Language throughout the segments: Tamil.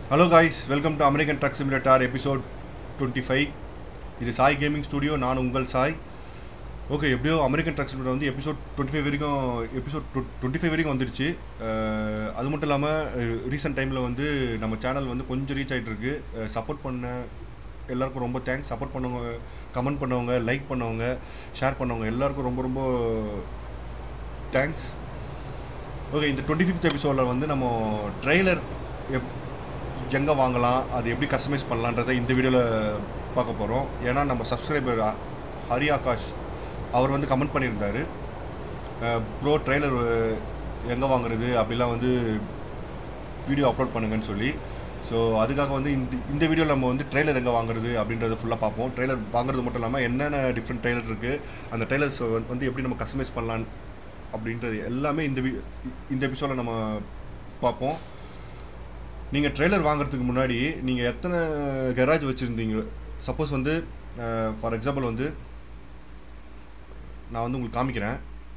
hello guys welcome to American Truck Simulator episode twenty five இது சாய் கேமிங் ஸ்டுடியோ நான் உங்கள் சாய் ஓகே எப்படியோ அமெரிக்கன் ட்ரக் சிமுலேட்டர் வந்து எபிசோட் டுவெண்ட்டி ஃபைவ் வரைக்கும் எபிசோட் டுவெண்ட்டி ஃபைவ் வரைக்கும் வந்துடுச்சு அஹ், அது மட்டும் இல்லாமல் ரீசெண்ட் டைமில் வந்து நம்ம சேனல் வந்து கொஞ்சம் ரீச் ஆகிட்டு இருக்கு சப்போர்ட் பண்ண எல்லாருக்கும் ரொம்ப தேங்க்ஸ் சப்போர்ட் பண்ணவங்க கமெண்ட் பண்ணவங்க லைக் பண்ணவங்க ஷேர் பண்ணவங்க எல்லாருக்கும் ரொம்ப ரொம்ப தேங்க்ஸ் ஓகே இந்த டுவெண்ட்டி ஃபிஃப்த் எபிசோடில் வந்து நம்ம ட்ரெய்லர் எப் எங்கே வாங்கலாம் அது எப்படி கஸ்டமைஸ் பண்ணலான்றதை இந்த வீடியோவில் பார்க்க போகிறோம் ஏன்னா நம்ம சப்ஸ்கிரைபர் ஹரி ஆகாஷ் அவர் வந்து கமெண்ட் பண்ணியிருந்தார் ப்ரோ ட்ரெய்லர் எங்கே வாங்குறது அப்படிலாம் வந்து வீடியோ அப்லோட் பண்ணுங்கன்னு சொல்லி ஸோ அதுக்காக வந்து இந்த இந்த வீடியோவில் நம்ம வந்து ட்ரெய்லர் எங்கே வாங்குறது அப்படின்றத ஃபுல்லாக பார்ப்போம் ட்ரெய்லர் வாங்குறது மட்டும் இல்லாமல் என்னென்ன டிஃப்ரெண்ட் ட்ரெய்லர் இருக்குது அந்த ட்ரெய்லர்ஸ் வந்து எப்படி நம்ம கஸ்டமைஸ் பண்ணலாம் அப்படின்றது எல்லாமே இந்த வி இந்த எபிசோடில் நம்ம பார்ப்போம் நீங்கள் ட்ரெய்லர் வாங்குறதுக்கு முன்னாடி நீங்கள் எத்தனை கராஜ் வச்சுருந்தீங்க சப்போஸ் வந்து ஃபார் எக்ஸாம்பிள் வந்து நான் வந்து உங்களுக்கு காமிக்கிறேன்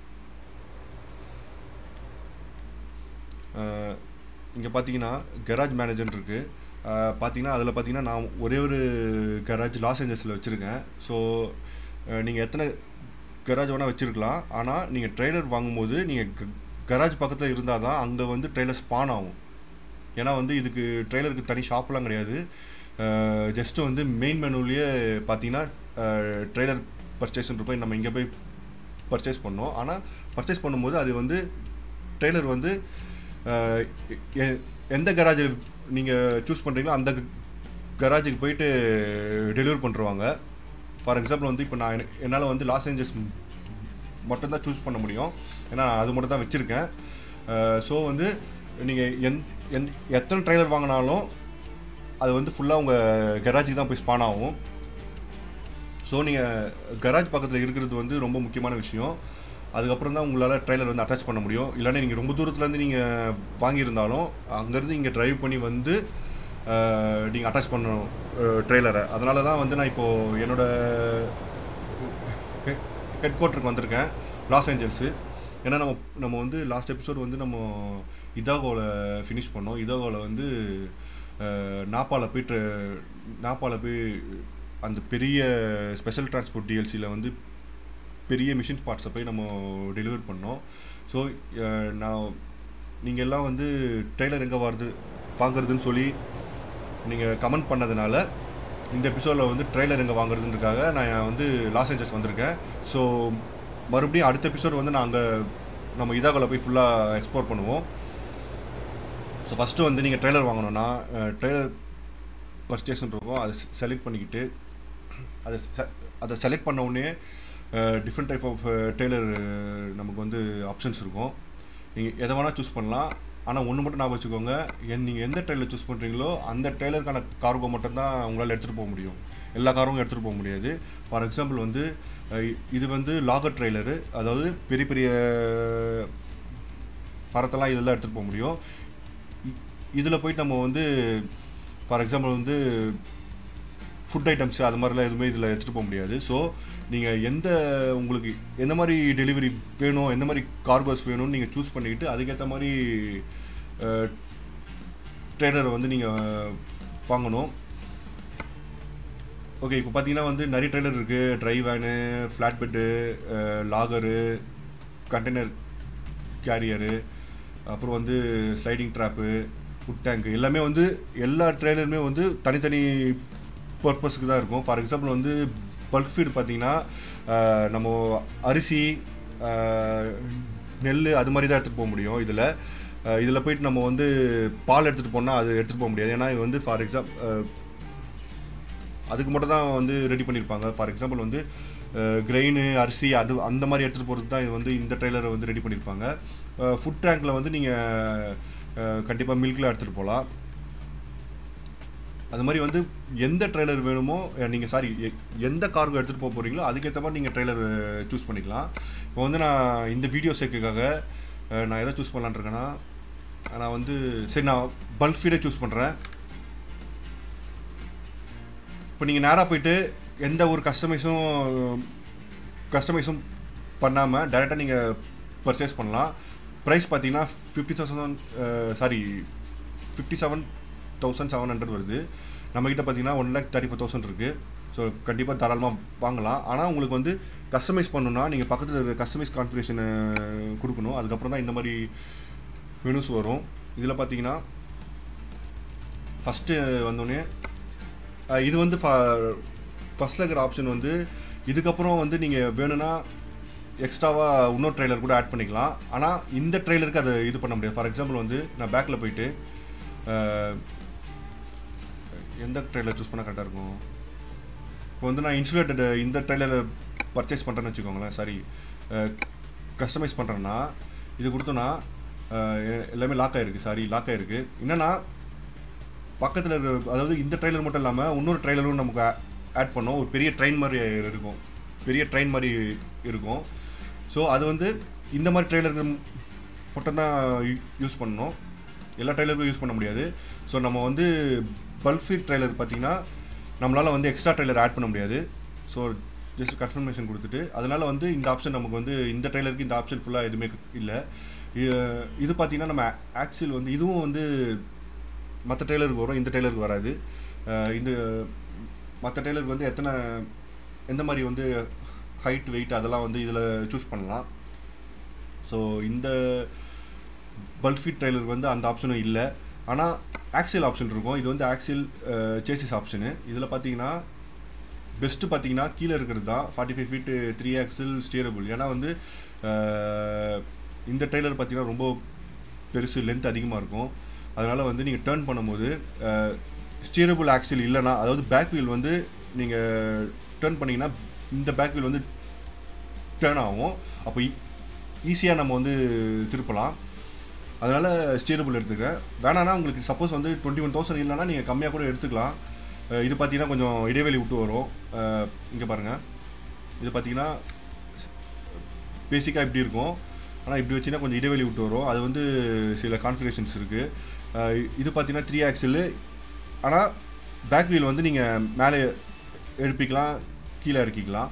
இங்கே பார்த்தீங்கன்னா கராஜ் மேனேஜர் இருக்குது பார்த்தீங்கன்னா அதில் பார்த்தீங்கன்னா நான் ஒரே ஒரு கராஜ் லாஸ் ஏஞ்சல்ஸில் வச்சுருக்கேன் ஸோ நீங்கள் எத்தனை கராஜ் வேணால் வச்சுருக்கலாம் ஆனால் நீங்கள் ட்ரெய்லர் வாங்கும்போது நீங்கள் கராஜ் பக்கத்தில் இருந்தால் தான் அங்கே வந்து ட்ரெய்லர் ஸ்பான் ஆகும் ஏன்னா வந்து இதுக்கு ட்ரெய்லருக்கு தனி ஷாப்லாம் கிடையாது ஜஸ்ட்டு வந்து மெயின் மெனுலேயே பார்த்தீங்கன்னா ட்ரெய்லர் பர்ச்சேஸ்ன்ற போய் நம்ம இங்கே போய் பர்ச்சேஸ் பண்ணோம் ஆனால் பர்ச்சேஸ் பண்ணும்போது அது வந்து ட்ரெய்லர் வந்து அஹ், எ- எந்த கராஜில் நீங்கள் சூஸ் பண்ணுறீங்களோ அந்த கராஜுக்கு போயிட்டு டெலிவரி பண்ணுருவாங்க ஃபார் எக்ஸாம்பிள் வந்து இப்போ நான் என- என்னால் வந்து லாஸ் ஏஞ்சல்ஸ் மட்டும்தான் சூஸ் பண்ண முடியும் ஏன்னா அது மட்டும் தான் வச்சுருக்கேன் ஸோ வந்து நீங்கள் எந்த எந்த எத்தனை ட்ரெய்லர் வாங்கினாலும் அது வந்து ஃபுல்லாக உங்கள் கராஜுக்கு தான் போய் ஸ்பான் ஆகும் ஸோ நீங்கள் கராஜ் பக்கத்தில் இருக்கிறது வந்து ரொம்ப முக்கியமான விஷயம் அதுக்கப்புறம் தான் உங்களால் ட்ரெய்லர் வந்து அட்டாச் பண்ண முடியும் இல்லைன்னா நீங்கள் ரொம்ப தூரத்துலேருந்து நீங்கள் வாங்கியிருந்தாலும் அங்கேருந்து இங்கே டிரைவ் பண்ணி வந்து நீங்கள் அட்டாச் பண்ணணும் ட்ரெய்லரை அதனால தான் வந்து நான் இப்போது என்னோட ஹெட் குவார்ட்டருக்கு வந்திருக்கேன் லாஸ் ஏஞ்சல்ஸு ஏன்னா நம்ம நம்ம வந்து லாஸ்ட் எபிசோட் வந்து நம்ம இதாகோவில் ஃபினிஷ் பண்ணோம் இதாகோவில் வந்து நாப்பாவில் போயிட்டு நாப்பாவில் போய் அந்த பெரிய ஸ்பெஷல் டிரான்ஸ்போர்ட் டிஎல்சியில் வந்து பெரிய மிஷின் பார்ட்ஸை போய் நம்ம டெலிவர் பண்ணோம் ஸோ நான் நீங்கள் எல்லாம் வந்து ட்ரெய்லர் எங்கே வருது வாங்குறதுன்னு சொல்லி நீங்கள் கமெண்ட் பண்ணதுனால இந்த எபிசோடில் வந்து ட்ரெய்லர் எங்கே வாங்குறதுன்றக்காக நான் வந்து லாஸ் ஏஞ்சல்ஸ் வந்திருக்கேன் ஸோ மறுபடியும் அடுத்த எபிசோட் வந்து நான் அங்கே நம்ம இதாகோவில் போய் ஃபுல்லாக எக்ஸ்ப்ளோர் பண்ணுவோம் ஸோ ஃபஸ்ட்டு வந்து நீங்கள் ட்ரெய்லர் வாங்கணும்னா ட்ரெய்லர் பர்ச்சேஸ்ன்னு இருக்கும் அதை செலக்ட் பண்ணிக்கிட்டு அதை se- அதை செலக்ட் பண்ண உடனே டிஃப்ரெண்ட் டைப் ஆஃப் டெய்லர் நமக்கு வந்து ஆப்ஷன்ஸ் இருக்கும் நீங்கள் எதை வேணால் சூஸ் பண்ணலாம் ஆனால் ஒன்று மட்டும் ஞாபகம் வச்சுக்கோங்க என் நீங்கள் எந்த ட்ரெயிலர் சூஸ் பண்ணுறீங்களோ அந்த டெய்லருக்கான கார்கோ மட்டும்தான் உங்களால் எடுத்துகிட்டு போக முடியும் எல்லா காரும் எடுத்துகிட்டு போக முடியாது ஃபார் எக்ஸாம்பிள் வந்து அஹ், இது வந்து லாகர் ட்ரெய்லரு அதாவது பெரிய பெரிய மரத்தெல்லாம் இதெல்லாம் எடுத்துகிட்டு போக முடியும் இதில் போயிட்டு நம்ம வந்து ஃபார் எக்ஸாம்பிள் வந்து ஃபுட் ஐட்டம்ஸ் அது மாதிரிலாம் எதுவுமே இதில் எடுத்துகிட்டு போக முடியாது ஸோ நீங்கள் எந்த உங்களுக்கு எந்த மாதிரி டெலிவரி வேணும் எந்த மாதிரி கார்கோஸ் வேணும்னு நீங்கள் சூஸ் பண்ணிக்கிட்டு அதுக்கேற்ற மாதிரி ட்ரெய்லரை வந்து நீங்கள் வாங்கணும் ஓகே இப்போ பார்த்தீங்கன்னா வந்து நிறைய ட்ரெய்லர் இருக்குது dry van flat bed logger container carrier அப்புறம் வந்து ஸ்லைடிங் ட்ராப்பு ஃபுட் டேங்க் எல்லாமே வந்து எல்லா ட்ரெய்லருமே வந்து தனித்தனி பர்பஸ்க்கு தான் இருக்கும் ஃபார் எக்ஸாம்பிள் வந்து பல்க் ஃபீடு பார்த்தீங்கன்னா அஹ், நம்ம அரிசி அஹ், நெல் அது மாதிரி தான் எடுத்துகிட்டு போக முடியும் இதில் இதில் போயிட்டு நம்ம வந்து பால் எடுத்துகிட்டு போனால் அது எடுத்துகிட்டு போக முடியாது ஏன்னா இது வந்து ஃபார் எக்ஸாம்பிள் அதுக்கு மட்டும் தான் வந்து ரெடி பண்ணியிருப்பாங்க ஃபார் எக்ஸாம்பிள் வந்து கிரெயின் அரிசி அது அந்த மாதிரி எடுத்துகிட்டு போகிறது தான் இது வந்து இந்த ட்ரெய்லரை வந்து ரெடி பண்ணியிருப்பாங்க ஃபுட் டேங்க்கில் வந்து நீங்கள் கண்டிப்பாக மில்கில் எடுத்துகிட்டு போகலாம் அது மாதிரி வந்து எந்த ட்ரெய்லர் வேணுமோ நீங்கள் சாரி எந்த கார்கோ எடுத்துகிட்டு போக போகிறீங்களோ அதுக்கேற்ற மாதிரி நீங்கள் ட்ரெய்லர் சூஸ் பண்ணிக்கலாம் இப்போ வந்து நான் இந்த வீடியோ சேர்க்கைக்காக அஹ், நான் எதை சூஸ் பண்ணலான்னு இருக்கேன்னா நான் வந்து சரி நான் பல்க் ஃபீடே சூஸ் பண்ணுறேன் இப்போ நீங்கள் நேராக போயிட்டு எந்த ஒரு கஸ்டமைஸும் கஸ்டமைஸும் பண்ணாமல் டைரெக்டாக நீங்கள் பர்ச்சேஸ் பண்ணலாம் ப்ரைஸ் பார்த்தீங்கன்னா fifty thousand sorry fifty seven thousand seven hundred வருது நம்மக்கிட்ட பார்த்தீங்கன்னா one lakh thirty four thousand இருக்குது ஸோ கண்டிப்பாக தாராளமாக வாங்கலாம் ஆனால் உங்களுக்கு வந்து கஸ்டமைஸ் பண்ணணுன்னா நீங்கள் பக்கத்தில் இருக்கிற கஸ்டமைஸ் கான்ஃபிகரேஷனை கொடுக்கணும் அதுக்கப்புறம் தான் இந்த மாதிரி மெனுஸ் வரும் இதில் பார்த்தீங்கன்னா ஃபஸ்ட்டு வந்தோடனே அஹ் இது வந்து ஃபஸ்ட்டில் இருக்கிற ஆப்ஷன் வந்து இதுக்கப்புறம் வந்து நீங்கள் வேணும்னா எக்ஸ்ட்ராவாக இன்னொரு ட்ரெய்லர் கூட ஆட் பண்ணிக்கலாம் ஆனால் இந்த ட்ரெய்லருக்கு அதை இது பண்ண முடியாது ஃபார் எக்ஸாம்பிள் வந்து நான் பேக்கில் போயிட்டு அஹ், எந்த ட்ரெய்லர் சூஸ் பண்ணால் கரெக்டாக இருக்கும் இப்போ வந்து நான் இன்சுலேட்டட் இந்த ட்ரெய்லரை பர்ச்சேஸ் பண்ணுறேன்னு வச்சுக்கோங்களேன் சாரி கஸ்டமைஸ் பண்ணுறேன்னா இது கொடுத்தோன்னா அஹ், எ- எல்லாமே லாக் ஆகிருக்கு சாரி லாக் ஆகிருக்கு என்னன்னா பக்கத்தில் இருக்கிற அதாவது இந்த ட்ரெய்லர் மட்டும் இல்லாமல் இன்னொரு ட்ரெய்லரும் நமக்கு ஆட் பண்ணோம் ஒரு பெரிய ட்ரெயின் மாதிரி இருக்கும் பெரிய ட்ரெயின் மாதிரி இருக்கும் ஸோ அது வந்து இந்த மாதிரி ட்ரெய்லருக்கு மட்டும்தான் யூஸ் பண்ணணும் எல்லா ட்ரெய்லருக்கும் யூஸ் பண்ண முடியாது ஸோ நம்ம வந்து பல்ஃபீட் ட்ரெய்லர் பார்த்தீங்கன்னா நம்மளால் வந்து எக்ஸ்ட்ரா ட்ரெய்லர் ஆட் பண்ண முடியாது ஸோ ஜஸ்ட் கன்ஃபர்மேஷன் கொடுத்துட்டு அதனால் வந்து இந்த ஆப்ஷன் நமக்கு வந்து இந்த ட்ரெய்லருக்கு இந்த ஆப்ஷன் ஃபுல்லாக எதுவுமே இல்லை இது- இது பார்த்தீங்கன்னா நம்ம ஆக்சில் வந்து இதுவும் வந்து மற்ற டெய்லருக்கு வரும் இந்த டெய்லருக்கு வராது அஹ் இந்த மற்ற டெய்லருக்கு வந்து எத்தனை எந்த மாதிரி வந்து ஹைட் வெயிட் அதெல்லாம் வந்து இதில் சூஸ் பண்ணலாம் ஸோ இந்த பல்ஃபிட் ட்ரெய்லருக்கு வந்து அந்த ஆப்ஷனும் இல்லை ஆனால் ஆக்சில் ஆப்ஷன் இருக்கும் இது வந்து ஆக்சில் சேசிஸ் ஆப்ஷனு இதில் பார்த்தீங்கன்னா பெஸ்ட்டு பார்த்தீங்கன்னா கீழே இருக்கிறது தான் forty five feet three axle steerable ஏன்னா வந்து அஹ், இந்த ட்ரெய்லர் பார்த்தீங்கன்னா ரொம்ப பெருசு லென்த் அதிகமாக இருக்கும் அதனால் வந்து நீங்கள் டேர்ன் பண்ணும்போது ஸ்டியரபிள் ஆக்சில் இல்லைன்னா அதாவது பேக் வீல் வந்து நீங்கள் டேர்ன் பண்ணிங்கன்னா இந்த பேக் வீல் வந்து டேர்ன் ஆகும் அப்போ ஈஸியாக நம்ம வந்து திருப்பலாம் அதனால் ஸ்டியரபிள் எடுத்துக்கிறேன் வேணான்னா உங்களுக்கு சப்போஸ் வந்து டுவெண்ட்டி ஒன் தௌசண்ட் இல்லைன்னா நீங்கள் கம்மியாக கூட எடுத்துக்கலாம் அஹ் இது பார்த்தீங்கன்னா கொஞ்சம் இடைவெளி விட்டு வரும் இங்கே பாருங்கள் இது பார்த்தீங்கன்னா பேசிக்காக இப்படி இருக்கும் ஆனால் இப்படி வச்சுன்னா கொஞ்சம் இடைவெளி விட்டு வரும் அது வந்து சில கான்ஃபிகரேஷன்ஸ் இருக்குது இது பார்த்தீங்கன்னா த்ரீ ஆக்சில் ஆனால் பேக் வீல் வந்து நீங்கள் மேலே எழுப்பிக்கலாம் கீழே இறக்கிக்கலாம்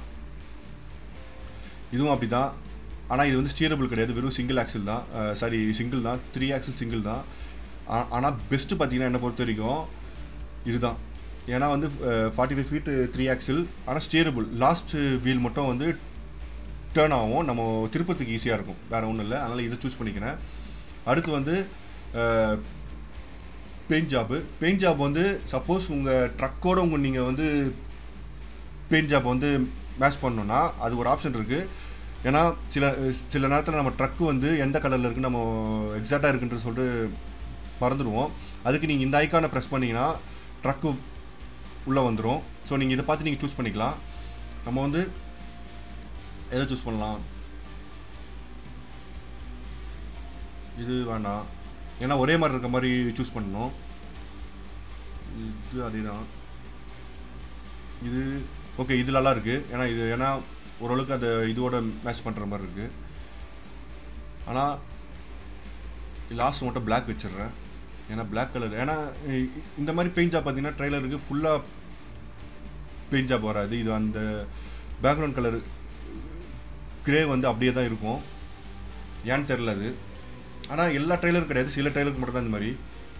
இதுவும் அப்படி தான் ஆனால் இது வந்து ஸ்டியரபிள் கிடையாது வெறும் சிங்கிள் ஆக்சில் தான் சாரி சிங்கிள் தான் த்ரீ ஆக்சில் சிங்கிள் தான் ஆனால் பெஸ்ட்டு பார்த்தீங்கன்னா என்னை பொறுத்த வரைக்கும் இதுதான் ஏன்னா வந்து forty five feet three axle ஆனால் ஸ்டியரபிள் லாஸ்ட் வீல் மட்டும் வந்து டேர்ன் ஆகும் நம்ம திருப்பத்துக்கு ஈஸியாக இருக்கும் வேறு ஒன்றும் இல்லை அதனால் இதை சூஸ் பண்ணிக்கிறேன் அடுத்து வந்து பெயிண்ட் ஜாப்பு பெயிண்ட் ஜாப் வந்து சப்போஸ் உங்கள் ட்ரக்கோட உங்கள் நீங்கள் வந்து பெயிண்ட் ஜாப் வந்து மேட்ச் பண்ணணும்னா அது ஒரு ஆப்ஷன் இருக்குது ஏன்னா சில சில நேரத்தில் நம்ம ட்ரக்கு வந்து எந்த கலரில் இருக்குன்னு நம்ம எக்ஸாக்டாக இருக்குன்றது சொல்லிட்டு மறந்துடுவோம் அதுக்கு நீங்கள் இந்த ஐக்கானை ப்ரெஸ் பண்ணிங்கன்னா ட்ரக்கு உள்ளே வந்துடும் ஸோ நீங்கள் இதை பார்த்து நீங்கள் சூஸ் பண்ணிக்கலாம் நம்ம வந்து எதை சூஸ் பண்ணலாம் இது வேண்டாம் ஏன்னா ஒரே மாதிரி இருக்க மாதிரி சூஸ் பண்ணணும் இது அதே தான் இது ஓகே இது நல்லா இருக்கு ஏன்னா இது ஏன்னா ஓரளவுக்கு அந்த இதோட மேட்ச் பண்ணுற மாதிரி இருக்கு ஆனால் லாஸ்ட் மட்டும் Black வச்சிடுறேன் ஏன்னா Black கலர் ஏன்னா இ- இந்த மாதிரி பெயிண்ட் ஜாப் பார்த்தீங்கன்னா ட்ரெய்லருக்கு ஃபுல்லாக பெயிண்ட் ஜாப் வராது இது அந்த பேக்ரவுண்ட் கலர் கிரே வந்து அப்படியே தான் இருக்கும் ஏன்னு தெரில அது ஆனால் எல்லா ட்ரெய்லரும் கிடையாது சில ட்ரெய்லருக்கு மட்டும் தான் இந்த மாதிரி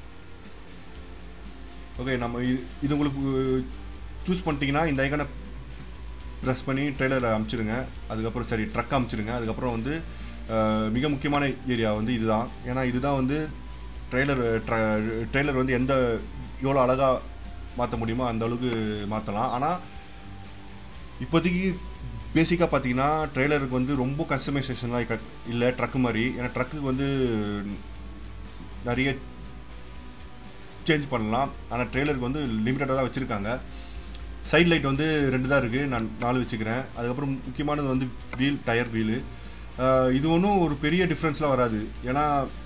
ஓகே நம்ம இ- இது உங்களுக்கு சூஸ் பண்ணிட்டீங்கன்னா இந்த ஐக்கானை ப்ரெஸ் பண்ணி ட்ரெய்லரை அமுச்சிடுங்க அதுக்கப்புறம் சரி ட்ரக் அமுச்சிடுங்க அதுக்கப்புறம் வந்து அஹ், மிக முக்கியமான ஏரியா வந்து இதுதான் ஏன்னா இதுதான் வந்து ட்ரெய்லர் ட்ரெய்லர் வந்து எந்த எவ்வளோ அழகாக மாற்ற முடியுமோ அந்த அளவுக்கு மாற்றலாம் ஆனால் இப்போதைக்கு பேசிக்காக பார்த்தீங்கன்னா ட்ரெய்லருக்கு வந்து ரொம்ப கஸ்டமைசேஷன்லாம் இல்லை ட்ரக்கு மாதிரி ஏன்னா ட்ரக்குக்கு வந்து நிறைய சேஞ்ச் பண்ணலாம் ஆனால் ட்ரெய்லருக்கு வந்து லிமிட்டடாக தான் வச்சுருக்காங்க சைட் லைட் வந்து ரெண்டு தான் இருக்குது நான் நாலு வச்சுக்கிறேன் அதுக்கப்புறம் முக்கியமானது வந்து வீல் டயர் வீலு இது ஒன்றும் ஒரு பெரிய டிஃப்ரென்ஸ்லாம் வராது ஏன்னா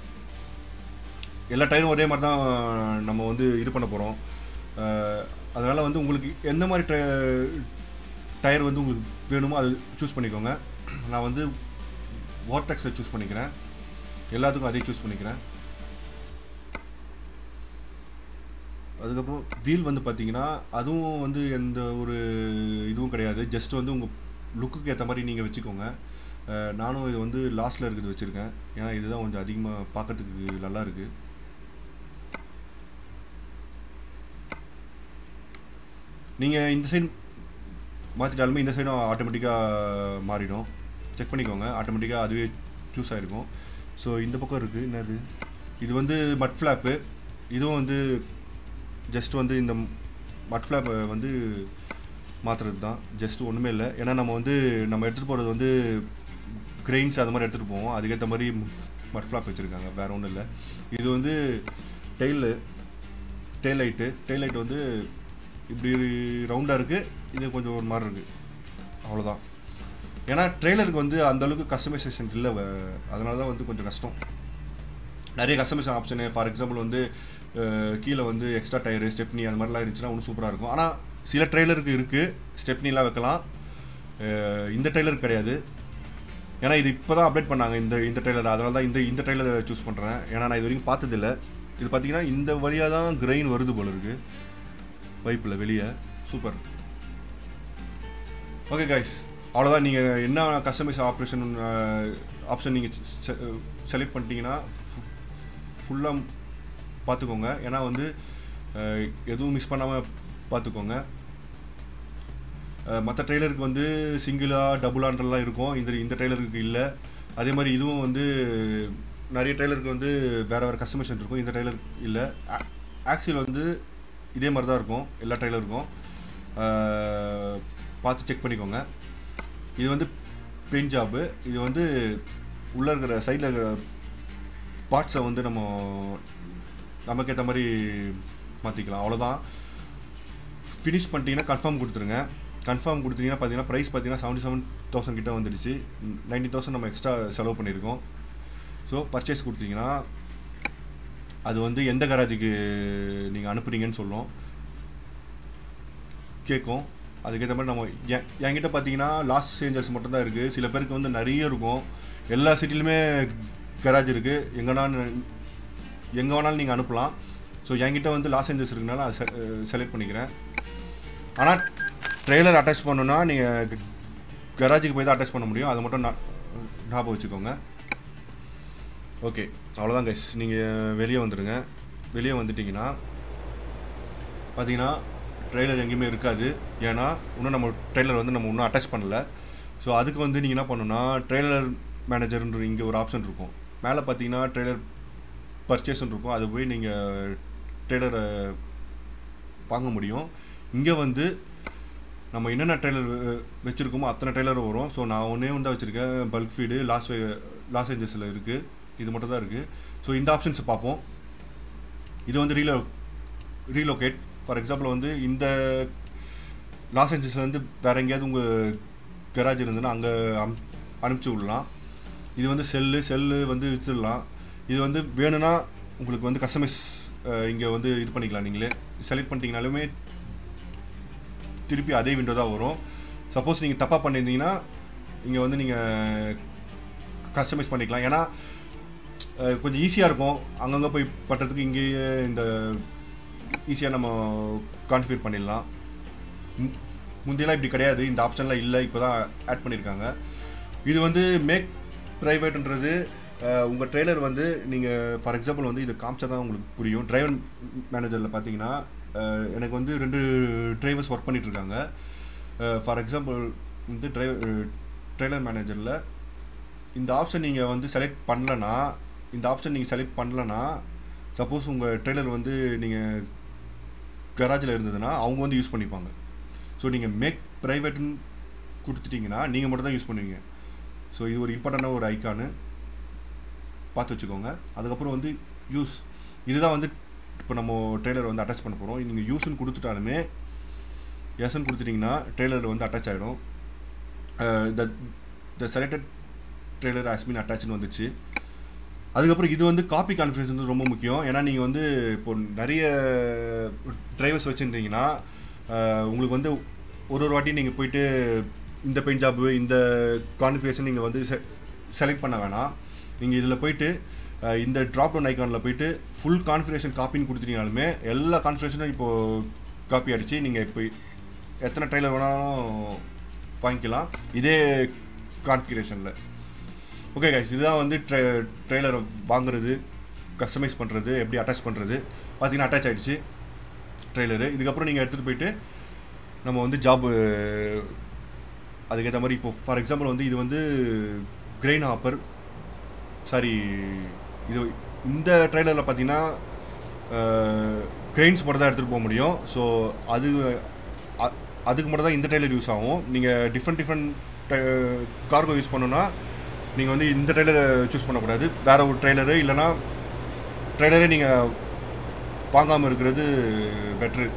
எல்லா டயரும் ஒரே மாதிரி தான் நம்ம வந்து இது பண்ண போகிறோம் அதனால் வந்து உங்களுக்கு எந்த மாதிரி டயர் வந்து உங்களுக்கு வேணுமோ அது சூஸ் பண்ணிக்கோங்க நான் வந்து வார்டெக்ஸை சூஸ் பண்ணிக்கிறேன் எல்லாத்துக்கும் அதே சூஸ் பண்ணிக்கிறேன் அதுக்கப்புறம் வீல் வந்து பார்த்தீங்கன்னா அதுவும் வந்து எந்த ஒரு இதுவும் கிடையாது ஜஸ்ட் வந்து உங்கள் லுக்குக்கு ஏற்ற மாதிரி நீங்கள் வச்சுக்கோங்க அஹ் நானும் இது வந்து லாஸ்ட்டில் இருக்கிறது வச்சுருக்கேன் ஏன்னா இதுதான் கொஞ்சம் அதிகமாக பார்க்கறதுக்கு நல்லா இருக்குது நீங்கள் இந்த சைடு மாற்றிட்டாலுமே இந்த சைடும் ஆட்டோமேட்டிக்காக மாறிடும் செக் பண்ணிக்கோங்க ஆட்டோமேட்டிக்காக அதுவே சூஸ் ஆகிருக்கும் ஸோ இந்த பக்கம் இருக்குது என்னது இது வந்து மட் ஃப்ளாப்பு இதுவும் வந்து ஜஸ்ட் வந்து இந்த மட் ஃப்ளாப்பை வந்து மாற்றுறது தான் ஜஸ்ட் ஒன்றுமே இல்லை ஏன்னா நம்ம வந்து நம்ம எடுத்துகிட்டு போகிறது வந்து கிரெயின்ஸ் அது மாதிரி எடுத்துகிட்டு போவோம் அதுக்கேற்ற மாதிரி மட் ஃப்ளாப் வச்சுருக்காங்க வேறு ஒன்றும் இல்லை இது வந்து tail tail light tail light வந்து இப்படி ரவுண்டாக இருக்குது இது கொஞ்சம் ஒரு மாதிரி இருக்குது அவ்வளோதான் ஏன்னா ட்ரெய்லருக்கு வந்து அந்த அளவுக்கு கஸ்டமைசேஷன் இல்லை அதனால தான் வந்து கொஞ்சம் கஷ்டம் நிறைய கஸ்டமைசேஷன் ஆப்ஷனு ஃபார் எக்ஸாம்பிள் வந்து அஹ், கீழே வந்து எக்ஸ்ட்ரா டயரு ஸ்டெப்னி அந்த மாதிரிலாம் இருந்துச்சுன்னா இன்னும் சூப்பராக இருக்கும் ஆனால் சில ட்ரெய்லருக்கு இருக்குது ஸ்டெப்னிலாம் வைக்கலாம் அஹ், இந்த ட்ரெய்லருக்கு கிடையாது ஏன்னா இது இப்போ தான் அப்டேட் பண்ணாங்க இந்த இந்த ட்ரெய்லர் அதனால தான் இந்த இந்த ட்ரெய்லரை சூஸ் பண்ணுறேன் ஏன்னா நான் இது வரைக்கும் பார்த்ததில்ல இது பார்த்தீங்கன்னா இந்த வழியாக தான் கிரெயின் வருது போல இருக்குது பைப்பில் வெளியே சூப்பர் ஓகே கைஸ் அவ்வளோதான் நீங்கள் என்ன கஸ்டமைஸ் ஆப்ரேஷன் ஆப்ஷன் நீங்கள் செலக்ட் பண்ணிட்டீங்கன்னா ஃபுல்லாக பார்த்துக்கோங்க ஏன்னா வந்து அஹ், எதுவும் மிஸ் பண்ணாமல் பார்த்துக்கோங்க மற்ற ட்ரெய்லருக்கு வந்து சிங்கிளாக டபுளான்றலாம் இருக்கும் இந்த இந்த ட்ரெய்லருக்கு இல்லை அதே மாதிரி இதுவும் வந்து நிறைய ட்ரெய்லருக்கு வந்து வேறு வேறு கஸ்டமைசேஷன் இருக்கும் இந்த ட்ரெய்லருக்கு இல்லை ஆக்சில் வந்து இதே மாதிரி தான் இருக்கும் எல்லா ட்ரெய்லருக்கும் அஹ், பார்த்து செக் பண்ணிக்கோங்க இது வந்து பெயிண்ட் ஜாப்பு இது வந்து உள்ளே இருக்கிற சைடில் இருக்கிற பார்ட்ஸை வந்து நம்ம நமக்கேற்ற மாதிரி மாற்றிக்கலாம் அவ்வளோதான் ஃபினிஷ் பண்ணிட்டீங்கன்னா கன்ஃபார்ம் கொடுத்துருங்க கன்ஃபார்ம் கொடுத்தீங்கன்னா பார்த்தீங்கன்னா ப்ரைஸ் பார்த்தீங்கன்னா செவன்ட்டி செவன் தௌசண்ட் கிட்ட வந்துடுச்சு நைன்டி தௌசண்ட் நம்ம எக்ஸ்ட்ரா செலவு பண்ணியிருக்கோம் ஸோ பர்ச்சேஸ் கொடுத்தீங்கன்னா அது வந்து எந்த கராஜுக்கு நீங்கள் அனுப்புறீங்கன்னு சொல்லும் கேட்கும் அதுக்கேற்ற மாதிரி நம்ம என் என்கிட்ட பார்த்தீங்கன்னா லாஸ் ஏஞ்சல்ஸ் மட்டும்தான் இருக்குது சில பேருக்கு வந்து நிறைய இருக்கும் எல்லா சிட்டிலுமே கராஜ் இருக்குது எங்கன்னா எங்கே வேணாலும் நீங்கள் அனுப்பலாம் ஸோ என்கிட்ட வந்து லாஸ் ஏஞ்சல்ஸ் இருக்குனால அதை செலக்ட் பண்ணிக்கிறேன் ஆனால் ட்ரெய்லர் அட்டாச் பண்ணணுன்னா நீங்கள் கராஜுக்கு போய் தான் அட்டாச் பண்ண முடியும் அதை மட்டும் நா- ஞாபகம் வச்சுக்கோங்க ஓகே அவ்வளோதான் கைஸ் நீங்கள் வெளியே வந்துடுங்க வெளியே வந்துட்டிங்கன்னா பார்த்தீங்கன்னா ட்ரெய்லர் எங்கேயுமே இருக்காது ஏன்னா இன்னும் நம்ம ட்ரெய்லர் வந்து நம்ம இன்னும் அட்டாச் பண்ணல ஸோ அதுக்கு வந்து நீங்கள் என்ன பண்ணணும்னா ட்ரெய்லர் மேனேஜர்ன்ற இங்கே ஒரு ஆப்ஷன் இருக்கும் மேலே பார்த்தீங்கன்னா ட்ரெய்லர் பர்ச்சேஸ்ன்னு இருக்கும் அது போய் நீங்கள் ட்ரெய்லரை வாங்க முடியும் இங்கே வந்து நம்ம என்னென்ன ட்ரெய்லர் வச்சுருக்கோமோ அத்தனை ட்ரெய்லர் வரும் ஸோ நான் ஒன்றே ஒன்றா வச்சுருக்கேன் பல்க் ஃபீடு லாஸ் லாஸ் ஏஞ்சல்ஸில் இருக்குது இது மட்டும் தான் இருக்குது ஸோ இந்த ஆப்ஷன்ஸ் பார்ப்போம் இது வந்து ரீலோ ரீலோகேட் ஃபார் எக்ஸாம்பிள் வந்து இந்த லாஸ் ஏஞ்சல்ஸ்லேருந்து வேறு எங்கேயாவது உங்கள் கராஜ் இருந்ததுன்னா அங்கே அம் அனுப்பிச்சி விடலாம் இது வந்து செல்லு செல்லு வந்து விற்றுடலாம் இது வந்து வேணும்னா உங்களுக்கு வந்து கஸ்டமைஸ் இங்கே வந்து இது பண்ணிக்கலாம் நீங்களே செலக்ட் பண்ணிட்டீங்கனாலுமே திருப்பி அதே விண்டோ தான் வரும் சப்போஸ் நீங்கள் தப்பாக பண்ணியிருந்தீங்கன்னா இங்கே வந்து நீங்கள் கஸ்டமைஸ் பண்ணிக்கலாம் ஏன்னா அஹ், கொஞ்சம் ஈஸியாக இருக்கும் அங்கங்கே போய் பண்ணுறதுக்கு இங்கேயே இந்த ஈஸியாக நம்ம கான்ஃபிகர் பண்ணிடலாம் மு- முந்தியெல்லாம் இப்படி கிடையாது இந்த ஆப்ஷன்லாம் இல்லை இப்போ தான் ஆட் பண்ணியிருக்காங்க இது வந்து மேக் ப்ரைவேட்ன்றது உங்கள் ட்ரெய்லர் வந்து நீங்கள் ஃபார் எக்ஸாம்பிள் வந்து இது காமிச்சா தான் உங்களுக்கு புரியும் டிரைவர் மேனேஜரில் பார்த்தீங்கன்னா அஹ், எனக்கு வந்து ரெண்டு டிரைவர்ஸ் ஒர்க் பண்ணிட்டு இருக்காங்க ஃபார் எக்ஸாம்பிள் வந்து டிரைவர் ட்ரெய்லர் மேனேஜரில் இந்த ஆப்ஷன் நீங்கள் வந்து செலக்ட் பண்ணலனா இந்த ஆப்ஷன் நீங்கள் செலக்ட் பண்ணலனா சப்போஸ் உங்கள் ட்ரெய்லர் வந்து நீங்கள் கராஜில் இருந்ததுன்னா அவங்க வந்து யூஸ் பண்ணிப்பாங்க ஸோ நீங்கள் மேக் ப்ரைவேட்னு கொடுத்துட்டீங்கன்னா நீங்கள் மட்டும் தான் யூஸ் பண்ணுவீங்க ஸோ இது ஒரு இம்பார்ட்டண்டான ஒரு ஐக்கானு பார்த்து வச்சுக்கோங்க அதுக்கப்புறம் வந்து யூஸ் இதுதான் வந்து இப்போ நம்ம ட்ரெய்லர் வந்து அட்டாச் பண்ண போகிறோம் நீங்கள் யூஸ்ன்னு கொடுத்துட்டாலுமே எஸ்ன்னு கொடுத்துட்டிங்கன்னா ட்ரெய்லர் வந்து அட்டாச் ஆகிடும் the the selected trailer has been அட்டாச்னு வந்துச்சு அதுக்கப்புறம் இது வந்து காப்பி கான்ஃபரன்ஸ் வந்து ரொம்ப முக்கியம் ஏன்னா நீங்கள் வந்து இப்போ நிறைய டிரைவர்ஸ் வச்சுருந்தீங்கன்னா உங்களுக்கு வந்து ஒரு ஒரு வாட்டி நீங்கள் போயிட்டு இந்த பெயிண்ட் ஜாப்பு இந்த கான்ஃபிகரேஷன் நீங்கள் வந்து செலக்ட் பண்ண வேணாம் நீங்கள் இதில் போயிட்டு அஹ், இந்த ட்ராப் டவுன் ஐக்கானில் போயிட்டு ஃபுல் கான்ஃபிகரேஷன் காப்பின்னு கொடுத்துட்டீங்கனாலுமே எல்லா கான்ஃபிகரேஷனும் இப்போது காப்பி அடித்து நீங்கள் இப்போ எத்தனை ட்ரெய்லர் வேணாலும் வாங்கிக்கலாம் இதே கான்ஃபிகரேஷனில் ஓகே கைஸ் இதுதான் வந்து ட்ரெ ட்ரெய்லரை வாங்குறது கஸ்டமைஸ் பண்ணுறது எப்படி அட்டாச் பண்ணுறது பார்த்தீங்கன்னா அட்டாச் ஆகிடுச்சு ட்ரெய்லரு இதுக்கப்புறம் நீங்கள் எடுத்துகிட்டு போயிட்டு நம்ம வந்து ஜாப் அதுக்கேற்ற மாதிரி இப்போ ஃபார் எக்ஸாம்பிள் வந்து இது வந்து கிரெயின் ஹாப்பர் சாரி இது இந்த ட்ரெய்லரில் பார்த்தீங்கன்னா கிரெயின்ஸ் மட்டும் தான் எடுத்துகிட்டு போக முடியும் ஸோ அது அ- அதுக்கு மட்டும் தான் இந்த ட்ரெய்லர் யூஸ் ஆகும் நீங்கள் டிஃப்ரெண்ட் டிஃப்ரெண்ட் கார்கோ யூஸ் பண்ணணும்னா நீங்கள் வந்து இந்த ட்ரெய்லரை சூஸ் பண்ணக்கூடாது வேற ஒரு ட்ரெய்லரு இல்லைன்னா ட்ரெய்லரே நீங்கள் வாங்காமல் இருக்கிறது பெட்ரு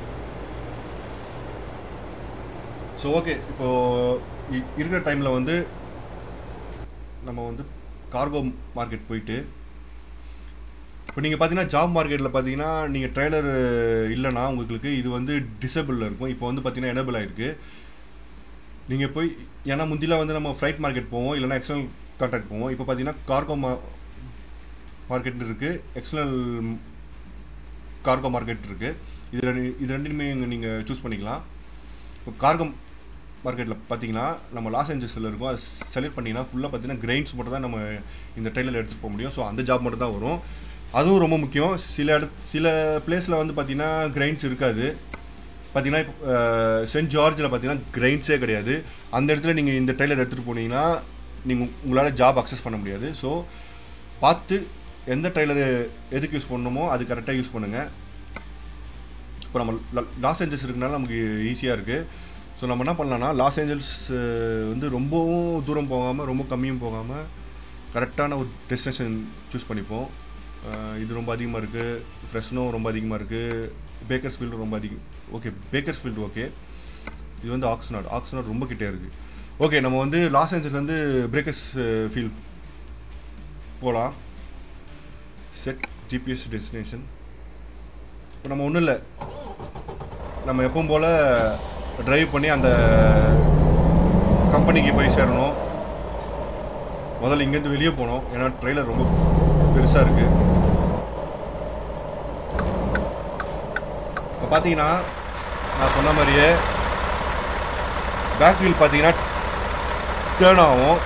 ஸோ ஓகே இப்போது இருக்கிற டைமில் வந்து நம்ம வந்து கார்கோ மார்க்கெட் போயிட்டு இப்போ நீங்கள் பார்த்தீங்கன்னா ஜாப் மார்க்கெட்டில் பார்த்தீங்கன்னா நீங்கள் ட்ரெய்லர் இல்லைன்னா உங்களுக்கு இது வந்து டிசபிளில் இருக்கும் இப்போ வந்து பார்த்தீங்கன்னா எனபிள் ஆகிருக்கு நீங்கள் போய் ஏன்னா முந்திலாம் வந்து நம்ம ஃப்ரைட் மார்க்கெட் போவோம் இல்லைன்னா எக்ஸ்டர்னல் கான்ட்ராக்ட் போவோம் இப்போ பார்த்தீங்கன்னா கார்கோ மா மார்க்கெட் இருக்குது எக்ஸ்டர்னல் கார்கோ மார்க்கெட் இருக்குது இது ரெண்டு இது ரெண்டுமே நீங்கள் சூஸ் பண்ணிக்கலாம் இப்போ கார்கோ மார்க்கெட்டில் பார்த்தீங்கன்னா நம்ம லாஸ் ஏஞ்சல்ஸில் இருக்கும் அதை செலக்ட் பண்ணிங்கன்னா ஃபுல்லாக பார்த்தீங்கன்னா கிரெயின்ஸ் மட்டும் தான் நம்ம இந்த ட்ரெயிலில் எடுத்துகிட்டு போக முடியும் ஸோ அந்த ஜாப் மட்டும் தான் வரும் அதுவும் ரொம்ப முக்கியம் சில இட சில பிளேஸில் வந்து பார்த்தீங்கன்னா கிரெயின்ஸ் இருக்காது பார்த்தீங்கன்னா இப்போ சென்ட் ஜார்ஜில் பார்த்தீங்கன்னா கிரெயின்ஸே கிடையாது அந்த இடத்துல நீங்கள் இந்த ட்ரெயிலர் எடுத்துகிட்டு போனீங்கன்னா நீங்கள் உங்களால் ஜாப் அக்சஸ் பண்ண முடியாது ஸோ பார்த்து எந்த ட்ரெய்லர் எதுக்கு யூஸ் பண்ணணுமோ அது கரெக்டாக யூஸ் பண்ணுங்கள் இப்போ நம்ம லா- லாஸ் ஏஞ்சல்ஸ் இருக்கனால நமக்கு ஈஸியாக இருக்குது ஸோ நம்ம என்ன பண்ணலாம்னா லாஸ் ஏஞ்சல்ஸ் அஹ், வந்து ரொம்பவும் தூரம் போகாமல் ரொம்ப கம்மியும் போகாமல் கரெக்டான ஒரு டெஸ்டினேஷன் சூஸ் பண்ணிப்போம் அஹ், இது ரொம்ப அதிகமாக இருக்குது ஃப்ரெஷ்னோ ரொம்ப அதிகமாக இருக்குது பேக்கர்ஸ் ஃபீல்டு ரொம்ப அதிகம் ஓகே பேக்கர்ஸ் ஃபீல்டு ஓகே இது வந்து ஆக்ஸ்நாட் ஆக்ஸ்நாட் ரொம்ப கிட்டே இருக்குது ஓகே நம்ம வந்து லாஸ் ஏஞ்சல்ஸ்லேருந்து பிரேக்கர்ஸ் ஃபீல்ட் போகலாம் செட் ஜிபிஎஸ் டெஸ்டினேஷன் இப்போ நம்ம ஒன்றும் இல்லை நம்ம எப்பவும் போல் டிரைவ் பண்ணி அந்த கம்பெனிக்கு போய் சேரணும் முதல்ல இங்கேருந்து வெளியே போனோம் ஏன்னா ட்ரெய்லர் ரொம்ப பெருசாக இருக்குது இப்போ பார்த்தீங்கன்னா நான் சொன்ன மாதிரியே பேக் வீல் பார்த்தீங்கன்னா டேர்ன் ஆகும்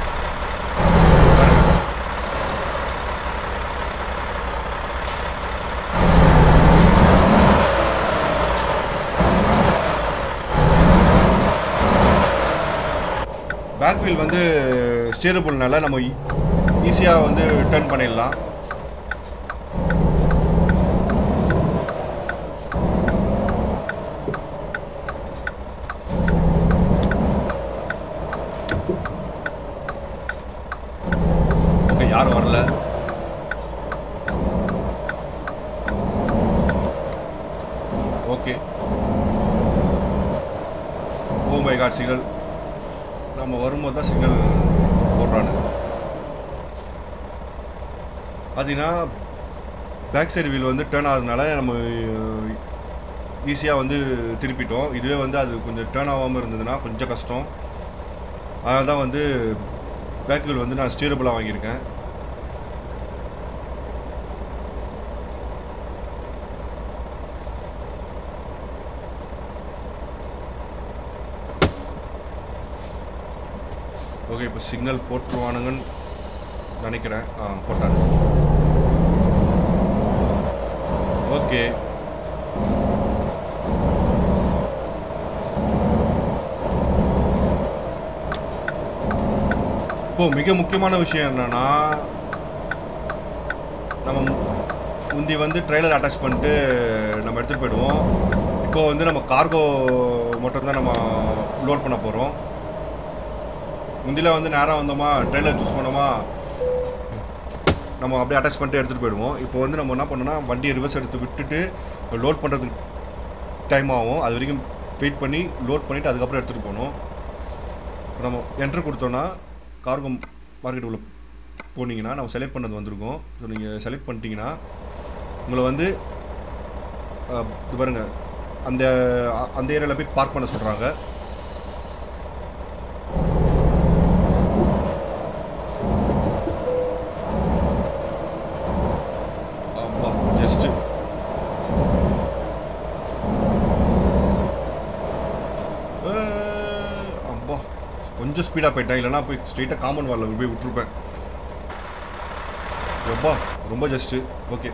பேக் வீல் வந்து ஸ்டேரபிள்னால நம்ம ஈஸியாக வந்து டர்ன் பண்ணிடலாம் ஓகே யாரும் வரல okay oh my God signal நம்ம வரும்போது தான் சிக்னல் போடுறானு பார்த்தீங்கன்னா பேக் சைடு வீல் வந்து டேர்ன் ஆகிறதுனால நம்ம ஈஸியாக வந்து திருப்பிட்டோம் இதுவே வந்து அது கொஞ்சம் டேர்ன் ஆகாமல் இருந்ததுன்னா கொஞ்சம் கஷ்டம் அதனால தான் வந்து பேக் வீல் வந்து நான் ஸ்டீரபிளாக வாங்கியிருக்கேன் ஓகே இப்போ சிக்னல் போட்டுருவானுங்கன்னு நினைக்கிறேன் ஆ போட்டாங்க ஓகே இப்போ மிக முக்கியமான விஷயம் என்னன்னா நம்ம மு- முந்தி வந்து ட்ரெய்லர் அட்டாச் பண்ணிட்டு நம்ம எடுத்துகிட்டு போயிடுவோம் இப்போ வந்து நம்ம கார்கோ மட்டும் தான் நம்ம லோட் பண்ண போகிறோம் முந்தில வந்து நேராக வந்தோமா ட்ரெயிலர் சூஸ் பண்ணோமா நம்ம அப்படியே அட்டாச் பண்ணிட்டு எடுத்துகிட்டு போயிடுவோம் இப்போ வந்து நம்ம என்ன பண்ணோம்னா வண்டியை ரிவர்ஸ் எடுத்து விட்டுட்டு லோட் பண்ணுறதுக்கு டைம் ஆகும் அது வரைக்கும் வெயிட் பண்ணி லோட் பண்ணிவிட்டு அதுக்கப்புறம் எடுத்துகிட்டு போகணும் இப்போ நம்ம என்ட்ரு கொடுத்தோன்னா கார்கோ மார்க்கெட் உள்ள போனீங்கன்னா நம்ம செலக்ட் பண்ணது வந்திருக்கும் ஸோ நீங்கள் செலக்ட் பண்ணிட்டீங்கன்னா உங்களை வந்து அஹ், இது பாருங்க அந்த அ- அந்த ஏரியாவில் போய் பார்க் பண்ண சொல்கிறாங்க அப்பா ஜஸ்ட்டு அப்பா கொஞ்சம் ஸ்பீடாக போயிட்டேன் இல்லைனா போய் ஸ்ட்ரெயிட்டாக காமன் வாலில் போய் விட்டுருப்பேன் எப்பா ரொம்ப ஜஸ்ட்டு ஓகே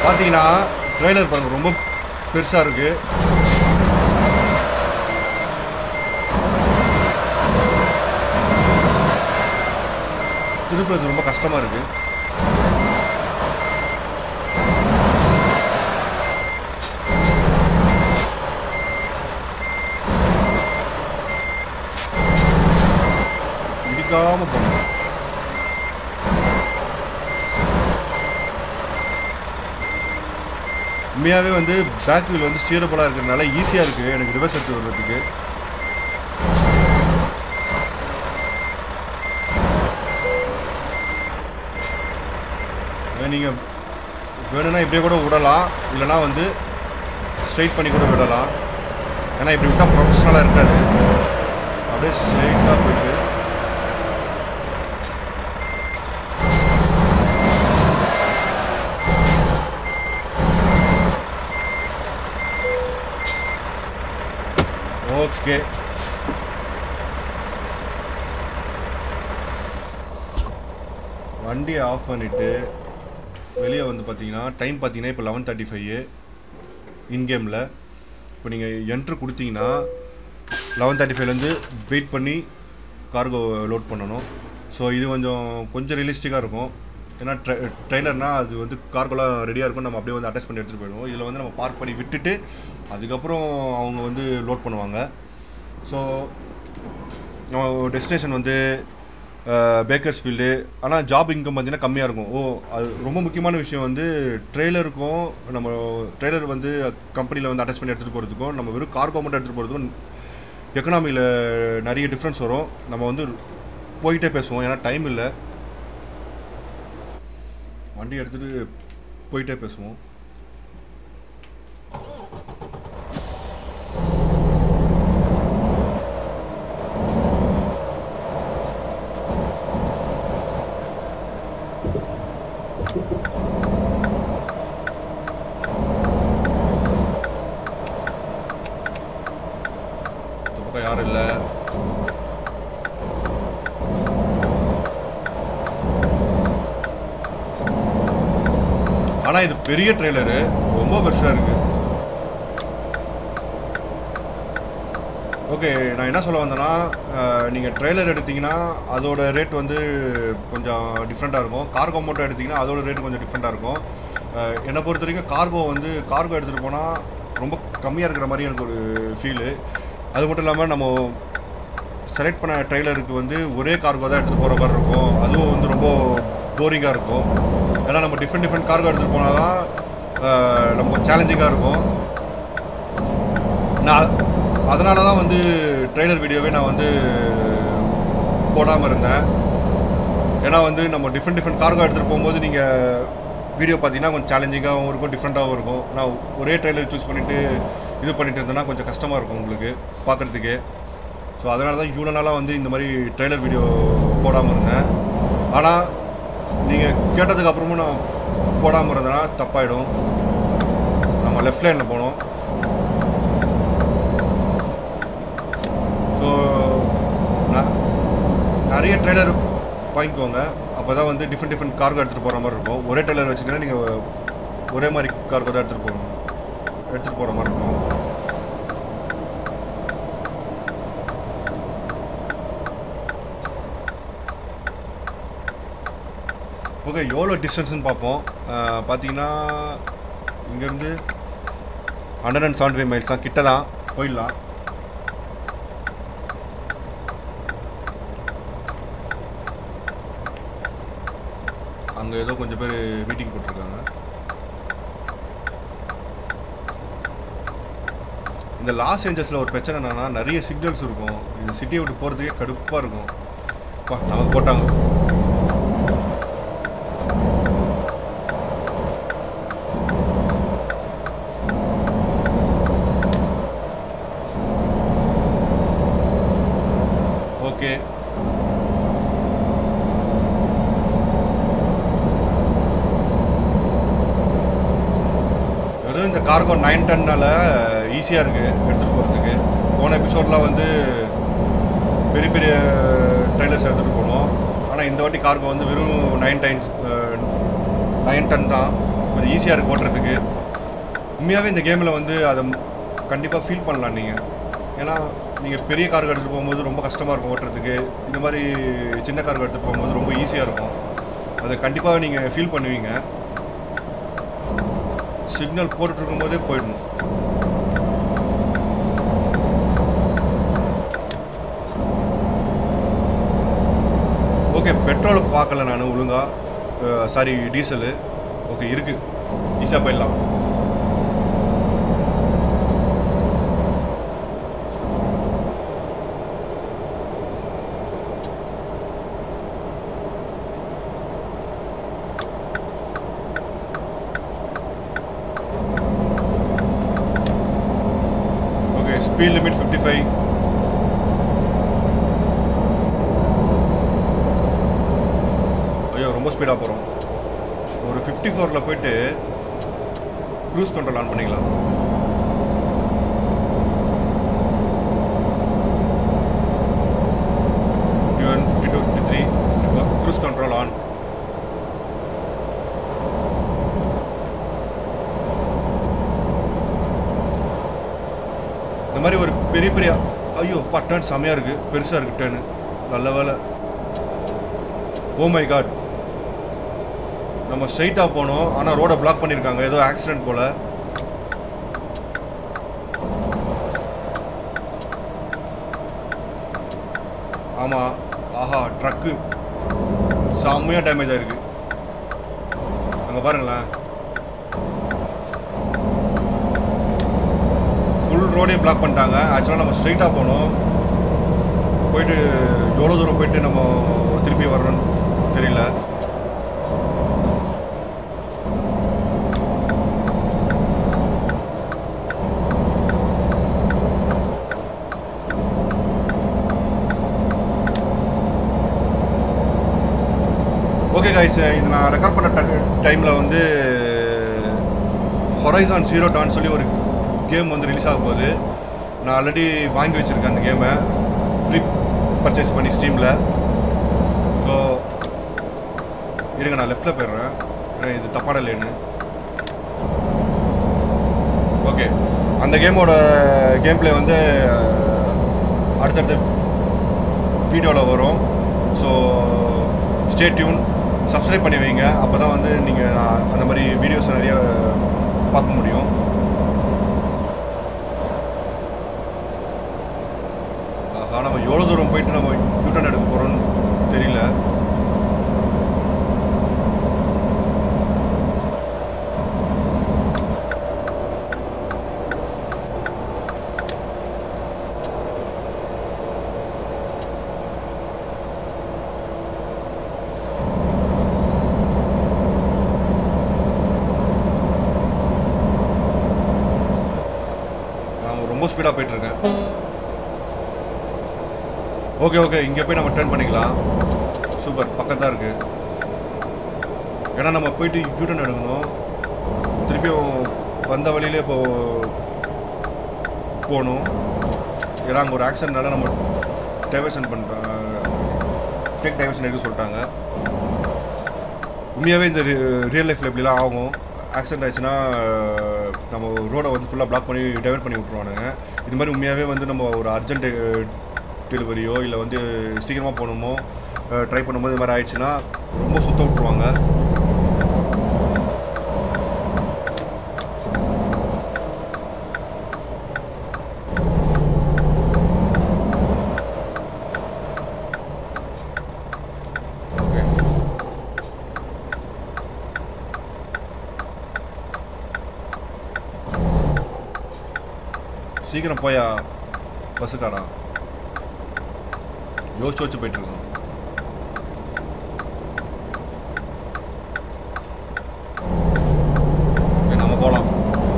பார்த்தீங்கன்னா ட்ரெய்லர் பாருங்க ரொம்ப பெருசாக இருக்குது திருப்புறது ரொம்ப கஷ்டமாக இருக்குது இடிக்காம போகணும் உண்மையாகவே வந்து பேக் வீல் வந்து ஸ்டியரபுளாக இருக்கிறதுனால ஈஸியாக இருக்குது எனக்கு ரிவர்ஸ் எடுத்து வர்றதுக்கு நீங்கள் வேணும்னா இப்படியே கூட விடலாம் இல்லைனா வந்து ஸ்ட்ரைட் பண்ணி கூட விடலாம் ஏன்னா இப்படி விட்டால் ப்ரொஃபஷனலாக இருக்காது அப்படியே ஸ்ட்ரைட்டாக போயிட்டு ஓகே வண்டியை ஆஃப் பண்ணிவிட்டு வெளியே வந்து பார்த்தீங்கன்னா டைம் பார்த்தீங்கன்னா இப்போ லெவன் தேர்ட்டி ஃபைவ் இன்கேமில் இப்போ நீங்கள் என்ட்ரு கொடுத்தீங்கன்னா லெவன் தேர்ட்டி ஃபைவ்லேருந்து வெயிட் பண்ணி கார்கோ லோட் பண்ணணும் ஸோ இது கொஞ்சம் கொஞ்சம் ரியலிஸ்டிக்காக இருக்கும் ஏன்னா ட்ரை ட்ரெய்லர்னால் அது வந்து கார்கோலாம் ரெடியாக இருக்கும் நம்ம அப்படியே வந்து அட்டாச் பண்ணி எடுத்துகிட்டு போயிடுவோம் இதில் வந்து நம்ம பார்க் பண்ணி விட்டுட்டு அதுக்கப்புறம் அவங்க வந்து லோட் பண்ணுவாங்க ஸோ நம்ம டெஸ்டினேஷன் வந்து பேக்கர்ஸ் ஃபீல்டு ஆனால் ஜாப் இன்கம் பார்த்தீங்கன்னா கம்மியாக இருக்கும் ஓ அது ரொம்ப முக்கியமான விஷயம் வந்து ட்ரெய்லருக்கும் நம்ம ட்ரெய்லர் வந்து கம்பெனியில் வந்து அட்டாச் பண்ணி எடுத்துகிட்டு போகிறதுக்கும் நம்ம வெறும் கார்கோ மட்டும் எடுத்துகிட்டு போகிறதுக்கும் எக்கனாமியில் நிறைய டிஃப்ரென்ஸ் வரும் நம்ம வந்து போயிட்டே பேசுவோம் ஏன்னா டைம் இல்லை வண்டி எடுத்துகிட்டு போயிட்டே பேசுவோம் இந்த பக்கம் யாரும் இல்லை ஆனால் இது பெரிய ட்ரெய்லரு ரொம்ப பெருசாக இருக்கு ஓகே நான் என்ன சொல்ல வந்தேன்னா நீங்கள் ட்ரெய்லர் எடுத்தீங்கன்னா அதோட ரேட் வந்து கொஞ்சம் டிஃப்ரெண்ட்டாக இருக்கும் கார்கோ மட்டும் எடுத்தீங்கன்னா அதோட ரேட் கொஞ்சம் டிஃப்ரெண்ட்டாக இருக்கும் அஹ், என்னை பொறுத்த வரைக்கும் கார்கோ வந்து கார்கோ எடுத்துகிட்டு போனால் ரொம்ப கம்மியாக இருக்கிற மாதிரி எனக்கு ஒரு ஃபீலு அது மட்டும் இல்லாமல் நம்ம செலக்ட் பண்ண ட்ரெய்லருக்கு வந்து ஒரே கார்கோ தான் எடுத்துகிட்டு போகிற மாதிரி இருக்கும் அதுவும் வந்து ரொம்ப போரிங்காக இருக்கும் ஏன்னா நம்ம டிஃப்ரெண்ட் டிஃப்ரெண்ட் கார்கோ எடுத்துகிட்டு போனால் தான் அஹ், நம்ம சேலஞ்சிங்காக இருக்கும் நான் அதனால தான் வந்து ட்ரெய்லர் வீடியோவே நான் வந்து போடாமல் இருந்தேன் ஏன்னா வந்து நம்ம டிஃப்ரெண்ட் டிஃப்ரெண்ட் கார்கோ எடுத்துகிட்டு போகும்போது நீங்கள் வீடியோ பார்த்தீங்கன்னா கொஞ்சம் சேலஞ்சிங்காகவும் இருக்கும் டிஃப்ரெண்ட்டாகவும் இருக்கும் நான் ஒரே ட்ரெய்லர் சூஸ் பண்ணிவிட்டு இது பண்ணிட்டு இருந்தேன்னா கொஞ்சம் கஷ்டமாக இருக்கும் உங்களுக்கு பார்க்குறதுக்கு ஸோ அதனால தான் இவ்வளோ நாளாக வந்து இந்த மாதிரி ட்ரெய்லர் வீடியோ போடாமல் இருந்தேன் ஆனால் நீங்கள் கேட்டதுக்கு அப்புறமும் நான் போடாமல் இருந்தேன்னா தப்பாயிடும் நம்ம லெஃப்ட் லைனில் போனோம் ஸோ நிறைய ட்ரெய்லர் வாங்கிக்கோங்க அப்போ தான் வந்து டிஃப்ரெண்ட் டிஃப்ரெண்ட் கார்கோ எடுத்துகிட்டு போகிற மாதிரி இருக்கும் ஒரே ட்ரெய்லர் வச்சுக்கிட்டா நீங்கள் ஒரே மாதிரி கார்கோ தான் எடுத்துகிட்டு போகணும் எடுத்துகிட்டு போகிற மாதிரி இருக்கும் ஓகே எவ்வளோ டிஸ்டன்ஸ்னு பார்ப்போம் அஹ், பார்த்தீங்கன்னா இங்கேருந்து hundred and seventy five miles தான் கிட்ட தான் போயிடலாம் அங்கே ஏதோ கொஞ்சம் பேர் மீட்டிங் போட்டிருக்காங்க இந்த லாஸ் ஏஞ்சல்ஸில் ஒரு பிரச்சனை என்னன்னா நிறைய சிக்னல்ஸ் இருக்கும் இந்த சிட்டியை விட்டு போகிறதுக்கே கடுப்பாக இருக்கும் பா நமக்கு போட்டாங்க ஓகே வெறும் இந்த கார்கோ நைன் டன்னால ஈஸியாக இருக்குது எடுத்துகிட்டு போகிறதுக்கு போன எபிசோட்லாம் வந்து பெரிய பெரிய ட்ரெய்லர்ஸ் எடுத்துகிட்டு போனோம் ஆனால் இந்த வாட்டி கார்கோ வந்து வெறும் நைன் டைன்ஸ் நைன் டன் தான் கொஞ்சம் ஈஸியாக இருக்குது ஓட்டுறதுக்கு உண்மையாகவே இந்த கேமில் வந்து அதை கண்டிப்பாக ஃபீல் பண்ணலாம் நீங்கள் ஏன்னா நீங்கள் பெரிய காருக்கு எடுத்துகிட்டு போகும்போது ரொம்ப கஷ்டமாக இருக்கும் ஓட்டுறதுக்கு இந்த மாதிரி சின்ன காருக்கு எடுத்துகிட்டு போகும்போது ரொம்ப ஈஸியாக இருக்கும் அதை கண்டிப்பாக நீங்கள் ஃபீல் பண்ணுவீங்க சிக்னல் போட்டுட்டு இருக்கும்போதே போயிடணும் ஓகே பெட்ரோல் பார்க்கல நான் ஒழுங்கா சாரி டீசலு ஓகே இருக்கு ஈஸியாக போயிடலாம் okay speed limit fifty five ஐயோ ரொம்ப ஸ்பீடாக போகிறோம் ஒரு ஃபிஃப்டி ஃபோரில் போயிட்டு க்ரூஸ் கண்ட்ரோல் ஆன் பண்ணிக்கலாம் fifty one fifty two fifty three cruise control on இந்த மாதிரி ஒரு பெரிய பெரிய ஐயோ பா டேர்ன் செமையாக இருக்குது பெருசாக இருக்குது டேர்னு நல்ல வேலை ஓ மை காட் நம்ம ஸ்ட்ரைட்டாக போனோம் ஆனால் ரோடை பிளாக் பண்ணியிருக்காங்க ஏதோ ஆக்சிடென்ட் போல் ஆமாம் ஆஹா ட்ரக்கு செம்மையாக டேமேஜ் ஆயிருக்கு அங்கே பாருங்களேன் ஃபுல் ரோடையும் பிளாக் பண்ணிட்டாங்க ஆக்சுவலாக நம்ம ஸ்ட்ரைட்டாக போனோம் போயிட்டு எவ்வளோ தூரம் போயிட்டு நம்ம திருப்பி வர்றோன்னு தெரியல ஓகே கைஸ் இது நான் ரெக்கார்ட் பண்ண டைமில் வந்து ஹொரைசான் ஜீரோ டான் சொல்லி ஒரு கேம் வந்து ரிலீஸ் ஆக போகுது நான் ஆல்ரெடி வாங்கி வச்சுருக்கேன் அந்த கேமை ப்ரீ பர்ச்சேஸ் பண்ணி ஸ்டீமில் ஸோ இருங்க நான் லெஃப்டில் போயிடுறேன் ஏன்னா இது தப்பான லேனு ஓகே அந்த கேமோட கேம் பிளே வந்து அடுத்தடுத்த வீடியோவில் வரும் ஸோ ஸ்டே டியூன் சப்ஸ்கிரைப் பண்ணி வைங்க அப்போ தான் வந்து நீங்கள் அந்த மாதிரி வீடியோஸ் நிறைய பார்க்க முடியும் ஆஹா நம்ம எவ்வளோ தூரம் போயிட்டு நம்ம யூட்டன் எடுக்க போகிறோம்னு தெரியல நான் ரொம்ப ஸ்பீடாக போயிட்டுருக்கேன் ஓகே ஓகே இங்கே போய் நம்ம டர்ன் பண்ணிக்கலாம் சூப்பர் பக்கத்தான் இருக்கு ஏன்னா நம்ம போயிட்டு யூட்டன் எடுக்கணும் திருப்பியும் வந்த வழியிலே இப்போ போகணும் ஏன்னா அங்கே ஒரு ஆக்சிடென்ட்னால நம்ம டைவர்ஷன் பண்ணிட்டாங்க டேக் டைவர்ஷன் எடுக்க சொல்லிட்டாங்க உண்மையாகவே இந்த ரியல் லைஃப்பில் இப்படிலாம் ஆகும் ஆக்சிடென்ட் ஆயிடுச்சுன்னா நம்ம ரோடை வந்து ஃபுல்லாக பிளாக் பண்ணி டைவர்ட் பண்ணி விட்ருவானுங்க இது மாதிரி உண்மையாகவே வந்து நம்ம ஒரு அர்ஜென்ட் டெலிவரியோ இல்லை வந்து சீக்கிரமாக போகணுமோ ட்ரை பண்ணும்போது இது மாதிரி ஆயிடுச்சுன்னா ரொம்ப சுத்த விட்ருவாங்க ஓகே சீக்கிரம் போயா பஸ்ஸுக்காரா யோசிச்சு யோசிச்சு போயிட்டு இருக்கோம் Okay, நம்ம போகலாம்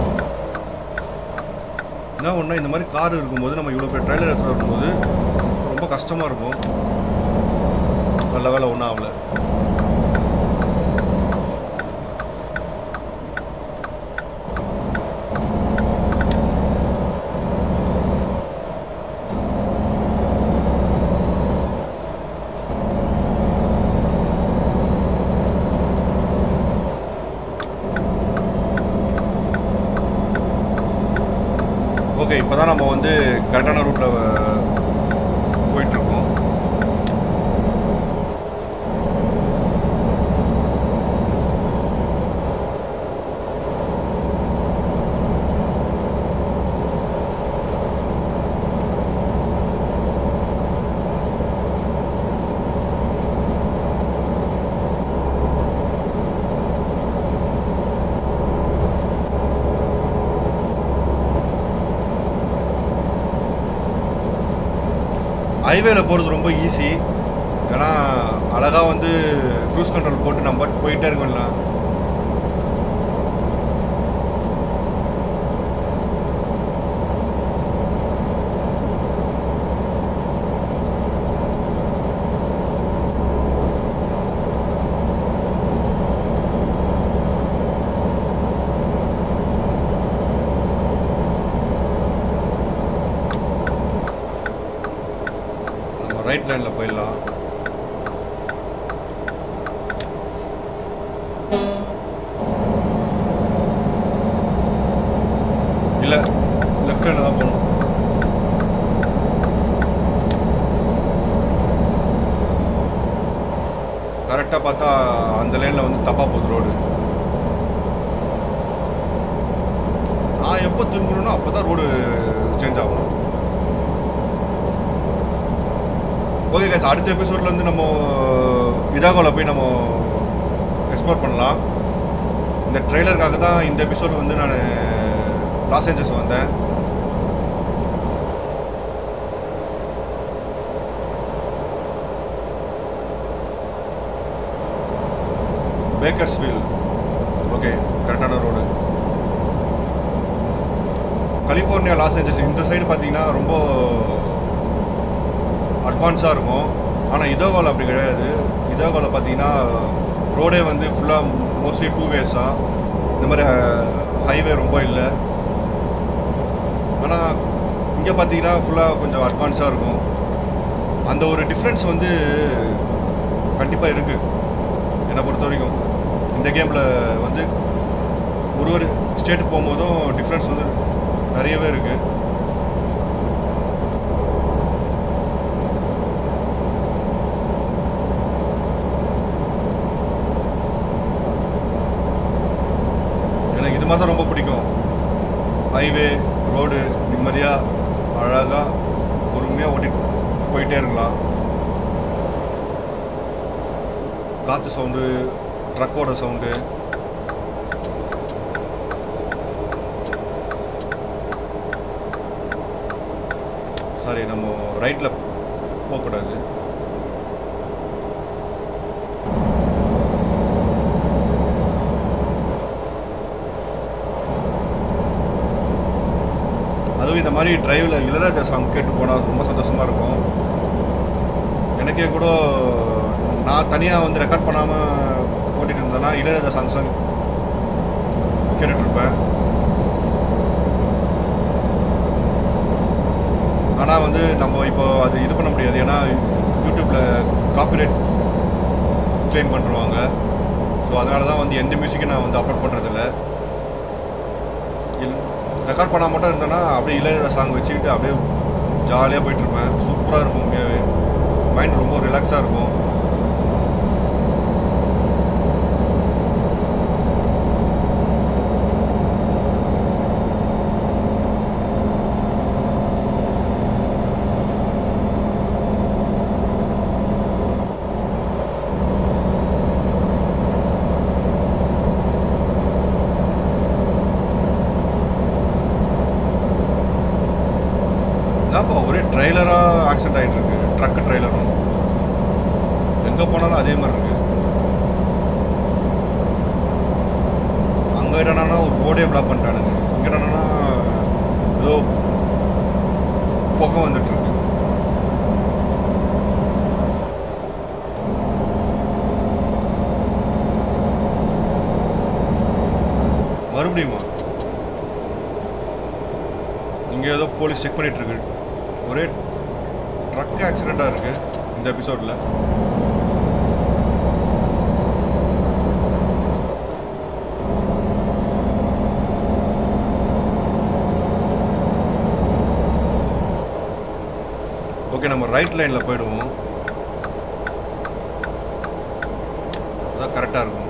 என்ன ஒன்றா இந்த மாதிரி கார் இருக்கும்போது நம்ம இவ்வளோ பேர் ட்ரெயிலர் எடுத்துகிட்டு வரும்போது ரொம்ப கஷ்டமாக இருக்கும் நல்ல வேலை ஒன்றும் ஆகல ஓகே இப்போ தான் நம்ம வந்து கரெக்டான ரூட்டில் போயிட்டுருக்கோம் ஹைவேல போகிறது ரொம்ப ஈஸி ஏன்னா அழகாக வந்து க்ரூஸ் கண்ட்ரோல் போட்டு நம்ம பாட்டு போயிட்டே இருக்கோம்லாம் நம்ம ரைட் லைனில் போயிடலாம் இல்லை லெஃப்ட் லைனில் தான் போகணும் கரெக்டாக பார்த்தா அந்த லைனில் வந்து தப்பாக போகுது ரோடு நான் எப்போ திரும்பணும்னா அப்போ தான் ரோடு சேஞ்ச் ஆகும் ஓகே கைஸ் அடுத்த எபிசோடில் வந்து நம்ம இதாகோவில் போய் நம்ம எக்ஸ்ப்ளோர் பண்ணலாம் இந்த ட்ரெய்லருக்காக தான் இந்த எபிசோட் வந்து நான் லாஸ் ஏஞ்சல்ஸ் வந்தேன் பேக்கர்ஸ்வில் ஓகே கரெக்டான ரோடு கலிஃபோர்னியா லாஸ் ஏஞ்சல்ஸ் இந்த சைடு பார்த்தீங்கன்னா ரொம்ப அட்வான்ஸாக இருக்கும் ஆனால் இதோகோவில் அப்படி கிடையாது இதோகோவில் பார்த்தீங்கன்னா ரோடே வந்து ஃபுல்லாக மோஸ்ட்லி டூ வேஸாக இந்த மாதிரி ஹைவே ரொம்ப இல்லை ஆனால் இங்கே பார்த்தீங்கன்னா ஃபுல்லாக கொஞ்சம் அட்வான்ஸாக இருக்கும் அந்த ஒரு டிஃப்ரென்ஸ் வந்து கண்டிப்பாக இருக்குது என்னை பொறுத்த வரைக்கும் இந்த கேமில் வந்து ஒரு ஒரு ஸ்டேட் போகும்போதும் டிஃப்ரென்ஸ் வந்து நிறையவே இருக்குது எனக்கு இது மாதிரி தான் ரொம்ப பிடிக்கும் ஹைவே ரோடு நிம்மதியாக அழகாக பொறுமையாக ஓட்டி போயிட்டே இருக்கலாம் காற்று சவுண்டு ட்ரக்கோட சவுண்டு சாரி நம்ம ரைட்டில் போகக்கூடாது அதுவும் இந்த மாதிரி டிரைவில் இளையராஜா சாங் கேட்டு போனால் ரொம்ப சந்தோஷமாக இருக்கும் எனக்கே கூட நான் தனியாக வந்து ரெக்கார்ட் பண்ணாமல் ஓட்டிகிட்டு இருந்தேன்னா இளையராஜா சாங்ஸ் கேட்டுட்ருப்பேன் ஆனால் வந்து நம்ம இப்போ அது இது பண்ண முடியாது ஏன்னா யூடியூப்பில் காப்பிரைட் க்ளைம் பண்ணுருவாங்க ஸோ அதனால தான் வந்து எந்த மியூசிக்கும் நான் வந்து அப்லோட் பண்ணுறதில்ல ரெக்கார்ட் பண்ணால் மட்டும் இருந்தேன்னா அப்படியே இளையராஜா சாங் வச்சுக்கிட்டு அப்படியே ஜாலியாக போயிட்டுருப்பேன் சூப்பராக இருக்கும் உண்மையாகவே மைண்ட் ரொம்ப ரிலாக்ஸாக இருக்கும் என்னப்பா ஒரே ட்ரெய்லராக ஆக்சிடென்ட் ஆகிட்டு இருக்கு ட்ரக்கு ட்ரெய்லரும் எங்கே போனாலும் அதே மாதிரி இருக்கு அங்கே என்னன்னா ஒரு ரோடே பிளாக் பண்ணிட்டானுங்க இங்கே என்னன்னா ஏதோ புகை வந்துட்டு இருக்கு மறுபடியுமா இங்கே ஏதோ போலீஸ் செக் பண்ணிட்டு இருக்கு ஒரே ட்ரக் ஆக்சிடெண்ட்டாக இருக்கு இந்த எபிசோடில் ஓகே நம்ம ரைட் லைனில் போயிடுவோம் அதான் கரெக்டாக இருக்கும்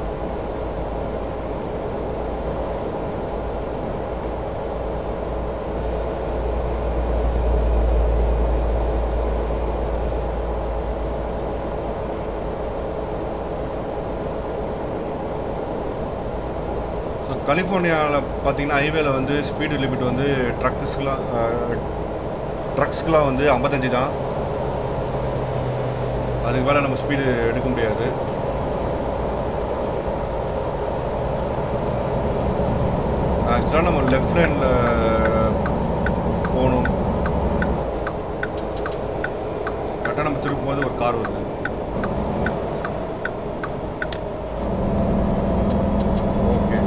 ஸோ கலிஃபோர்னியாவில் பார்த்தீங்கன்னா ஹைவேல வந்து ஸ்பீடு லிமிட் வந்து ட்ரக்ஸ்க்குலாம் ட்ரக்ஸ்க்குலாம் வந்து ஐம்பத்தஞ்சு தான் அதுக்கு மேலே நம்ம ஸ்பீடு எடுக்க முடியாது ஆக்சுவலாக நம்ம லெஃப்ட் லைனில் போகணும் கரெக்டாக நம்ம திருப்பும்போது ஒரு கார் வருது ஓகே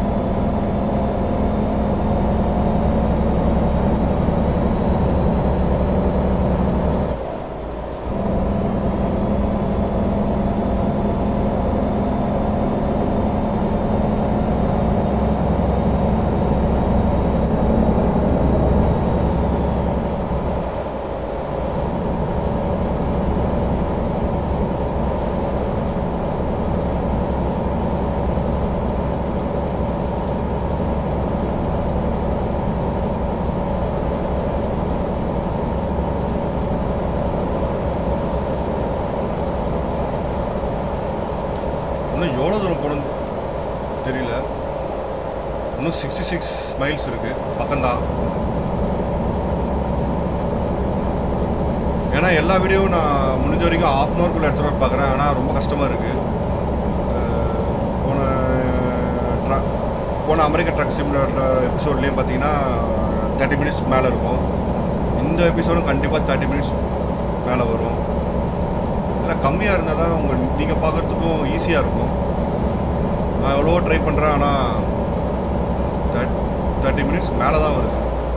இன்னும் எவ்வளோ தூரம் போகணும்னு தெரியல இன்னும் சிக்ஸ்டி சிக்ஸ் மைல்ஸ் இருக்குது பக்கம்தான் ஏன்னா எல்லா வீடியோவும் நான் முடிஞ்ச வரைக்கும் ஆஃப் அன் ஹவர்க்குள்ளே எடுத்துகிட்டு வர பார்க்குறேன் ஆனால் ரொம்ப கஷ்டமாக இருக்குது போன ட்ரா போன அமெரிக்க ட்ரக் சிம்லர் எபிசோட்லேயும் பார்த்தீங்கன்னா தேர்ட்டி மினிட்ஸ் மேலே இருக்கும் இந்த எபிசோடும் கண்டிப்பாக தேர்ட்டி மினிட்ஸ் மேலே வரும் இல்லை கம்மியாக இருந்தால் தான் உங்கள் நீங்கள் பார்க்குறதுக்கும் ஈஸியாக இருக்கும் நான் எவ்வளவோ ட்ரை பண்ணுறேன் ஆனால் தேர்ட் தேர்ட்டி மினிட்ஸ் மேலே தான் வருது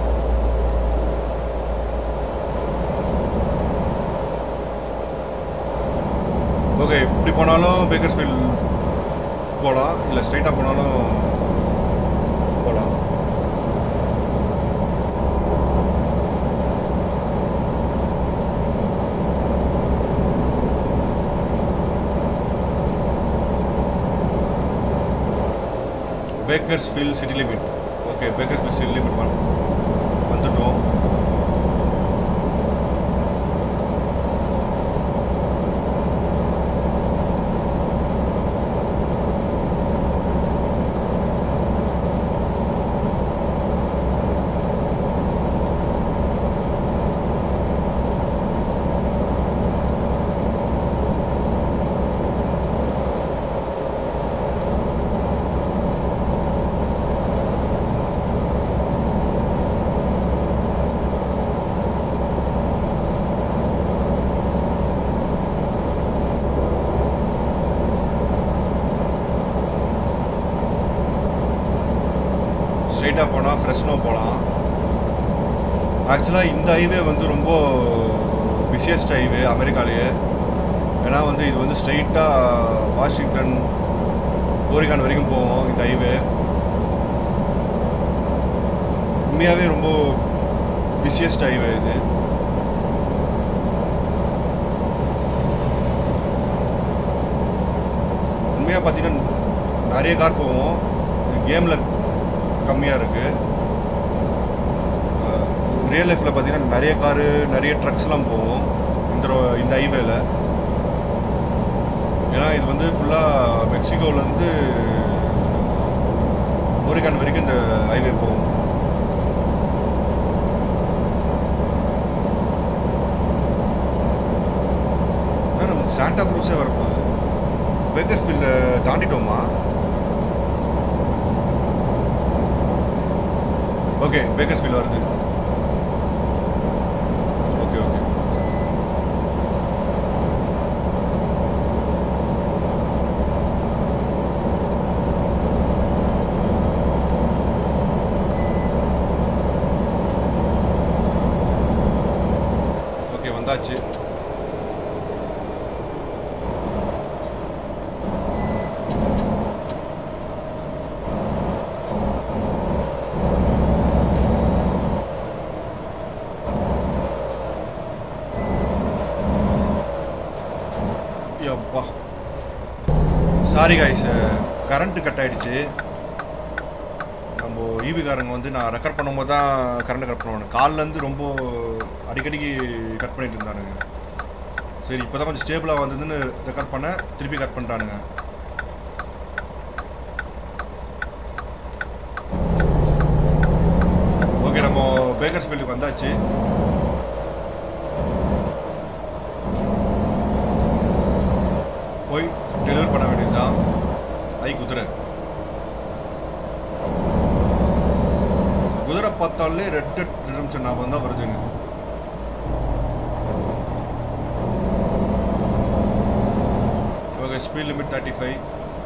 ஓகே இப்படி போனாலும் பேக்கர்ஸ்ஃபீல்ட் போகலாம் இல்லை ஸ்ட்ரைட்டாக போனாலும் போகலாம் Bakersfield city limit okay Bakersfield city limit வந்துட்டோம் ஸ்ட்ரைட்டாக போனால் ஃப்ரெஷ்னோ போகலாம் ஆக்சுவலாக இந்த ஹைவே வந்து ரொம்ப பிஸியஸ்ட் ஹைவே அமெரிக்காலேயே ஏன்னா வந்து இது வந்து ஸ்ட்ரைட்டாக வாஷிங்டன் ஓரிகான் வரைக்கும் போவோம் இந்த ஹைவே உண்மையாகவே ரொம்ப பிஸியஸ்ட் ஹைவே இது உண்மையாக பார்த்தீங்கன்னா நிறைய கார் போவோம் கேமில் கம்மியாக இருக்குது ரியல் லைஃப்பில் பார்த்தீங்கன்னா நிறைய காரு நிறைய ட்ரக்ஸ்லாம் போவோம் இந்த ரோ- இந்த ஹைவேல ஏன்னா இது வந்து ஃபுல்லாக மெக்சிகோலேருந்து ஒரிகான் வரைக்கும் இந்த ஹைவே போகும் ஆனால் நமக்கு சாண்டா க்ரூஸே வரப்போகுது பேக்கர்ஸ்ஃபீல்டை தாண்டிட்டோமா ஓகே பேக்கர்ஸ்ஃபீல்ட் வருது ஓகே ஓகே ஓகே வந்தாச்சு சாரி காய்ஸ் கரண்ட்டு கட் ஆயிடுச்சு நம்ம ஈபி காரங்க வந்து நான் ரெக்கார்ட் பண்ணும்போது தான் கரண்ட் கட் பண்ணுவாங்க கால்லேருந்து ரொம்ப அடிக்கடிக்கு கட் பண்ணிட்டு இருந்தானுங்க சரி இப்போ தான் கொஞ்சம் ஸ்டேபிளாக வந்ததுன்னு ரெக்கார்ட் பண்ண திருப்பி கட் பண்ணிட்டானுங்க ஓகே நம்ம பேக்கர்ஸ் ஃபீல்டுக்கு வந்தாச்சு போய் டெலிவரி பண்ண வேண்டியதுதான் ஐ குதிரை குதிரை பார்த்தாலே ரெட் டெட் ரிடம்ஷன் ஞாபகம் தான் வருது எனக்கு okay speed limit thirty five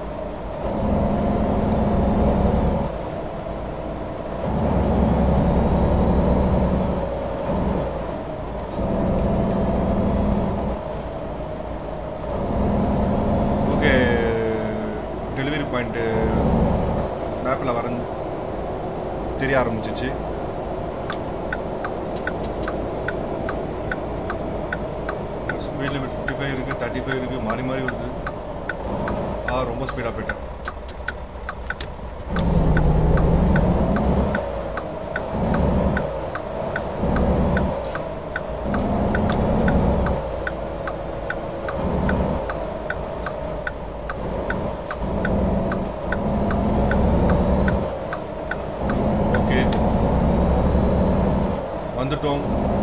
okay delivery point மேப்பில் வர தெரிய ஆரம்பிச்சிச்சு ஸ்பீட் லிமிட் ஃபிஃப்டி ஃபைவ் இருக்குது தேர்ட்டி ஃபைவ் இருக்குது மாறி மாறி வருது ஆ ரொம்ப ஸ்பீடாக போயிட்டேன் ஓகே வந்துட்டோம்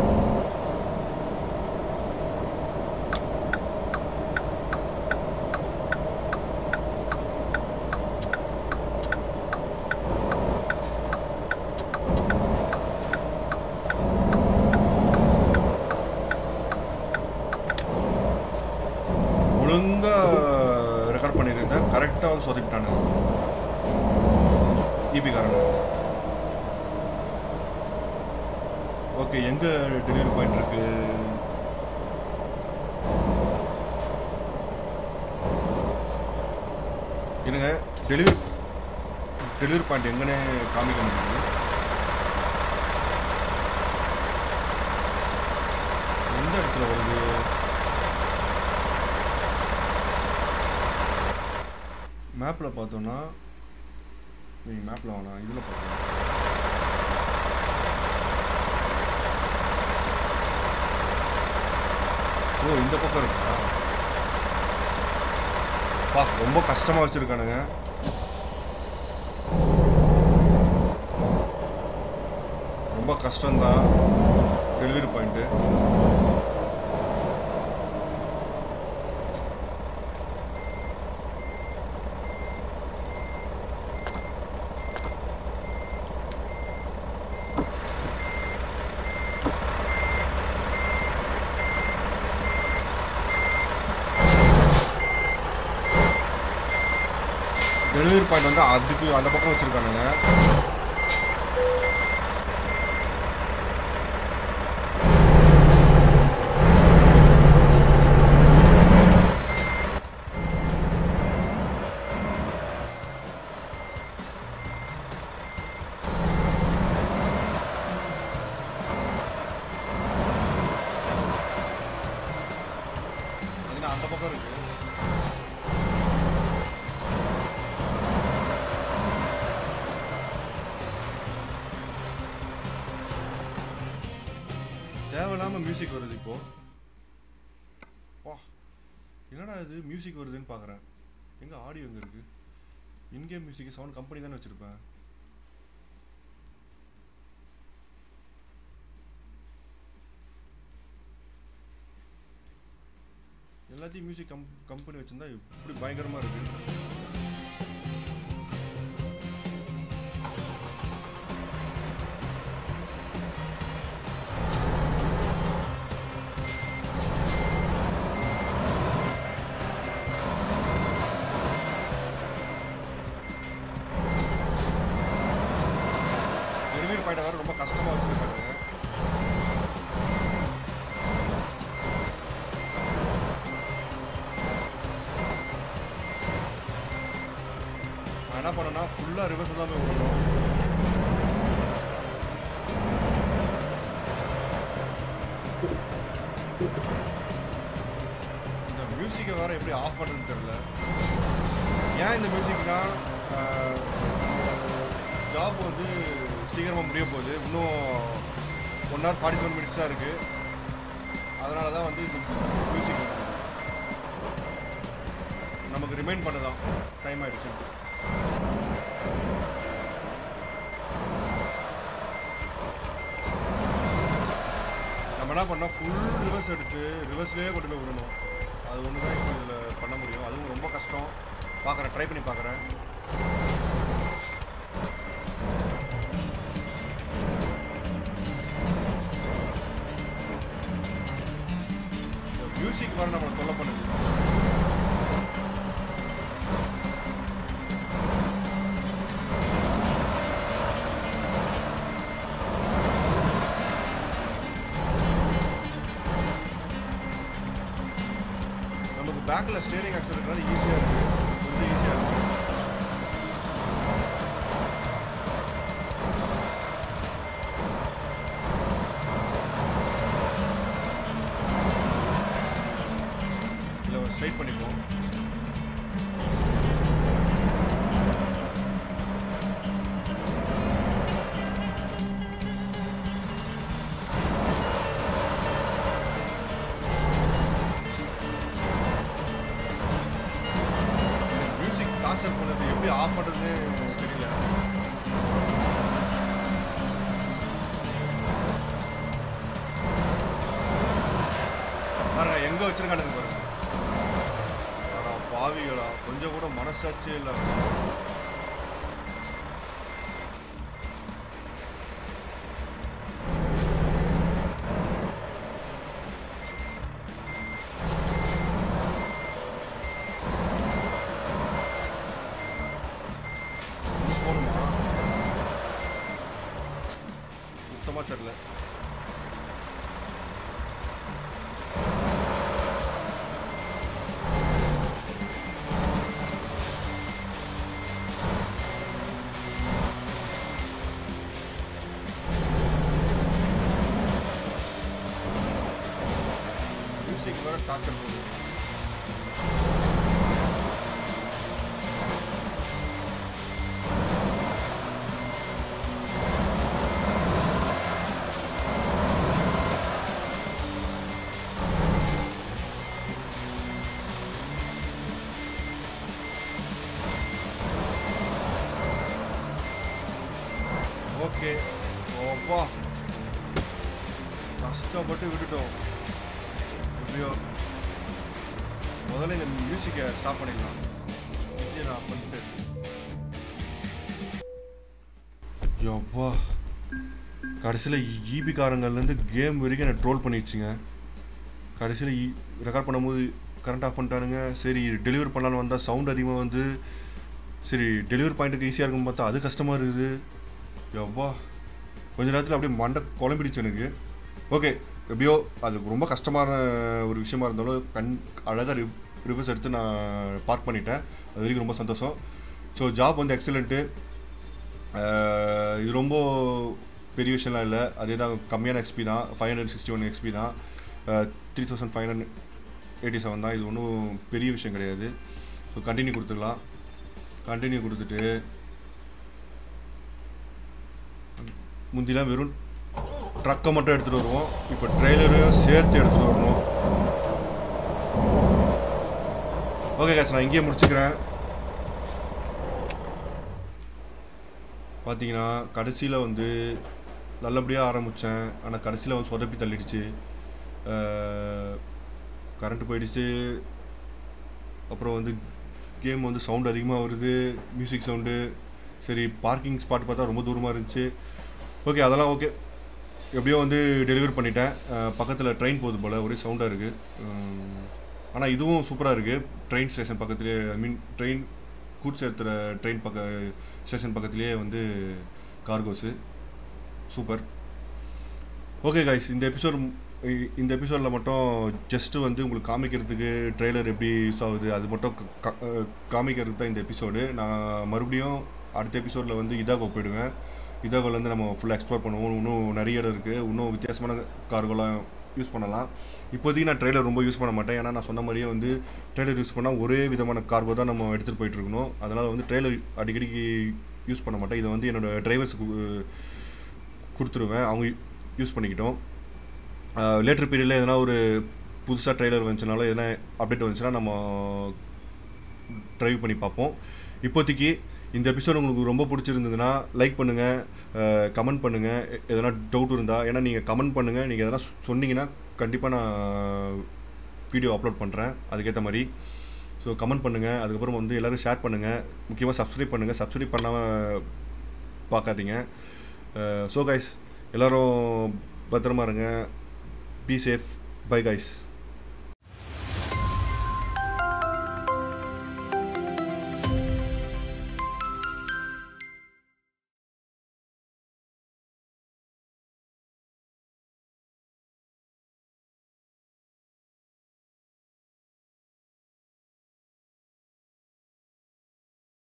ஒழுங்கா ரெக்கார்ட் பண்ணியிருந்தேன் கரெக்டாக வந்து சொதப்பிட்டானுங்க ஈபி காரங்க ஓகே எங்கே டெலிவரி பாயிண்ட் இருக்கு இருங்க டெலிவரி டெலிவரி பாயிண்ட் எங்கன்னு காமிக்க முடியுது எந்த இடத்துல வருது மேப்பில் பார்த்தோன்னா நீங்கள் மேப்பில் வேணாம் இதில் பார்க்கலாம் ஓ இந்த பக்கம் இருக்கா பா ரொம்ப கஷ்டமாக வச்சுருக்கானுங்க ரொம்ப கஷ்டம்தான் டெலிவரி பாயிண்ட்டு டெலிவரி பாயிண்ட் வந்து அதுக்கு அந்த பக்கம் வச்சுருக்கானுங்க அதுனா அந்த பக்கம் இருக்கு தேவையில்லாம மியூசிக் வருது இப்போ வா என்னடா இது மியூசிக் வருதுன்னு பார்க்குறேன் எங்கே ஆடியோ எங்கே இருக்கு இன்கேம் மியூசிக் சவுண்ட் கம்பெனி தானே வச்சுருப்பேன் எல்லாத்தையும் மியூசிக் கம் கம்பெனி வச்சுருந்தா இப்படி பயங்கரமாக இருக்கு டெலிவரி பாயிண்ட் வேறு ரொம்ப கஷ்டமாக வச்சுருக்காங்க நான் என்ன பண்ணேன்னா ஃபுல்லாக ரிவர்ஸ் தான் போய் விடணும் இந்த மியூசிக்கை வேற எப்படி ஆஃப் பண்ணுறதுன்னு தெரியல ஏன் இந்த மியூசிக்னா ஜாப் வந்து சீக்கிரமாக முடிய போகுது இன்னும் one hour forty seven minutes தான் இருக்குது அதனால தான் வந்து இந்த மியூசிக் நமக்கு ரிமைண்ட் பண்ணதான் டைம் ஆயிடுச்சு நம்ம என்ன பண்ணால் ஃபுல் ரிவர்ஸ் எடுத்து ரிவர்ஸ்லேயே கொண்டு போய் விடணும் அது ஒன்று தான் இப்போ இதில் பண்ண முடியும் அதுவும் ரொம்ப கஷ்டம் பார்க்குறேன் ட்ரை பண்ணி பார்க்குறேன் மியூசிக் வர நம்மளை தொல்லை பண்ணுது நமக்கு பேக்கில் ஸ்டேரிங் ஆக்சல் இருக்கிறது ஈஸியாக இருக்குது கொஞ்சம் ஈஸியாக இருக்குது இல்லை ஸ்ட்ரைட் பண்ணிப்போம் மியூசிக் டார்ச்சர் பண்ணது எப்படி ஆஃப் பண்ணுறதுன்னு தெரியல பாருங்க எங்க வச்சிருக்கானுங்க பாருங்க அடா பாவிகளா கொஞ்சம் கூட மனசாட்சியே இல்லை போகணுமா சுத்தமா தெரில மியூசிக் வர டார்ச்சர் போகுது ஓகே ஓப்பா கஷ்டப்பட்டு விட்டுட்டோம் எப்படியோ முதல்ல இந்த மியூசிக்கை ஸ்டாப் பண்ணிடலாம் இங்கே நான் பண்ணிட்டு யப்பா கடைசியில் ஈபி காரங்கள்லேருந்து கேம் வரைக்கும் என்னை ட்ரோல் பண்ணிடுச்சுங்க கடைசியில் ரெக்கார்ட் பண்ணும்போது கரண்ட் ஆஃப் பண்ணிட்டானுங்க சரி டெலிவரி பண்ணலான்னு வந்தால் சவுண்ட் அதிகமாக வந்து சரி டெலிவரி பாயிண்ட்டுக்கு ஈஸியாக இருக்கும் பார்த்தா அது கஷ்டமாக இருக்குது எவ்வா கொஞ்ச நேரத்தில் அப்படியே மண்டை குழம்பிடுச்சு எனக்கு ஓகே எப்படியோ அது ரொம்ப கஷ்டமான ஒரு விஷயமா இருந்தாலும் கண் அழகாக ரிவ் ரிவர்ஸ் எடுத்து நான் பார்க் பண்ணிட்டேன் அது வரைக்கும் ரொம்ப சந்தோஷம் ஸோ ஜாப் வந்து எக்ஸலண்ட்டு இது ரொம்ப பெரிய விஷயம்லாம் இல்லை அதே தான் கம்மியான எக்ஸ்பி தான் five hundred sixty one XP தான் three thousand five hundred eighty seven தான் இது ஒன்றும் பெரிய விஷயம் கிடையாது ஸோ கண்டினியூ கொடுத்துக்கலாம் கண்டினியூ கொடுத்துட்டு முந்திலாம் வெறும் ட்ரக்கை மட்டும் எடுத்துகிட்டு வருவோம் இப்போ ட்ரெய்லரையும் சேர்த்து எடுத்துகிட்டு வரணும் ஓகே கேஸ் நான் இங்கேயே முடிச்சுக்கிறேன் பார்த்தீங்கன்னா கடைசியில் வந்து நல்லபடியாக ஆரம்பித்தேன் ஆனால் கடைசியில் வந்து சொதப்பி தள்ளிடுச்சு கரண்ட் போயிடுச்சு அப்புறம் வந்து கேம் வந்து சவுண்ட் அதிகமாக வருது மியூசிக் சவுண்டு சரி பார்க்கிங் ஸ்பாட் பார்த்தா ரொம்ப தூரமாக இருந்துச்சு ஓகே அதெல்லாம் ஓகே எப்படியோ வந்து டெலிவரி பண்ணிட்டேன் பக்கத்தில் ட்ரெயின் போகுது போல் ஒரே சவுண்டாக இருக்குது ஆனால் இதுவும் சூப்பராக இருக்குது ட்ரெயின் ஸ்டேஷன் பக்கத்துலேயே ஐ மீன் ட்ரெயின் கூட்ஸ் ஏற்றுற ட்ரெயின் பக்க ஸ்டேஷன் பக்கத்துலேயே வந்து கார்கோஸு சூப்பர் ஓகே கைஸ் இந்த எபிசோட் இந்த எபிசோடில் மட்டும் ஜஸ்ட்டு வந்து உங்களுக்கு காமிக்கிறதுக்கு ட்ரெய்லர் எப்படி யூஸ் ஆகுது அது மட்டும் கா- அஹ் காமிக்கிறதுக்கு தான் இந்த எபிசோடு நான் மறுபடியும் அடுத்த எபிசோடில் வந்து இதாகோ போயிடுவேன் இதாகோலேருந்து நம்ம ஃபுல்லாக எக்ஸ்ப்ளோர் பண்ணுவோம் இன்னும் நிறைய இடம் இருக்குது இன்னும் வித்தியாசமான கார்கள்லாம் யூஸ் பண்ணலாம் இப்போதைக்கு நான் ட்ரெய்லர் ரொம்ப யூஸ் பண்ண மாட்டேன் ஏன்னா நான் சொன்ன மாதிரியே வந்து ட்ரெய்லர் யூஸ் பண்ணால் ஒரே விதமான கார்கோ தான் நம்ம எடுத்துகிட்டு போயிட்டு இருக்கணும் அதனால் வந்து ட்ரெய்லர் அடிக்கடிக்கு யூஸ் பண்ண மாட்டேன் இதை வந்து என்னோடய டிரைவர்ஸுக்கு கொடுத்துருவேன் அவங்க யூஸ் பண்ணிக்கிட்டோம் லேட்டர் பீரியடில் எதனா ஒரு புதுசாக ட்ரெய்லர் வந்துச்சுனாலும் எதனா அப்டேட் வந்துச்சுன்னா நம்ம ட்ரைவ் பண்ணி பார்ப்போம் இப்போதைக்கு இந்த எபிசோட் உங்களுக்கு ரொம்ப பிடிச்சிருந்ததுன்னா லைக் பண்ணுங்கள் கமெண்ட் பண்ணுங்கள் எதனா டவுட் இருந்தால் ஏன்னா நீங்கள் கமெண்ட் பண்ணுங்கள் நீங்கள் எதனா சொன்னீங்கன்னா கண்டிப்பாக நான் வீடியோ அப்லோட் பண்ணுறேன் அதுக்கேற்ற மாதிரி ஸோ கமெண்ட் பண்ணுங்கள் அதுக்கப்புறம் வந்து எல்லோரும் ஷேர் பண்ணுங்கள் முக்கியமாக சப்ஸ்கிரைப் பண்ணுங்கள் சப்ஸ்கிரைப் பண்ணாமல் பார்க்காதீங்க ஸோ கைஸ் எல்லோரும் பத்திரமா இருங்க பி சேஃப் பை கைஸ்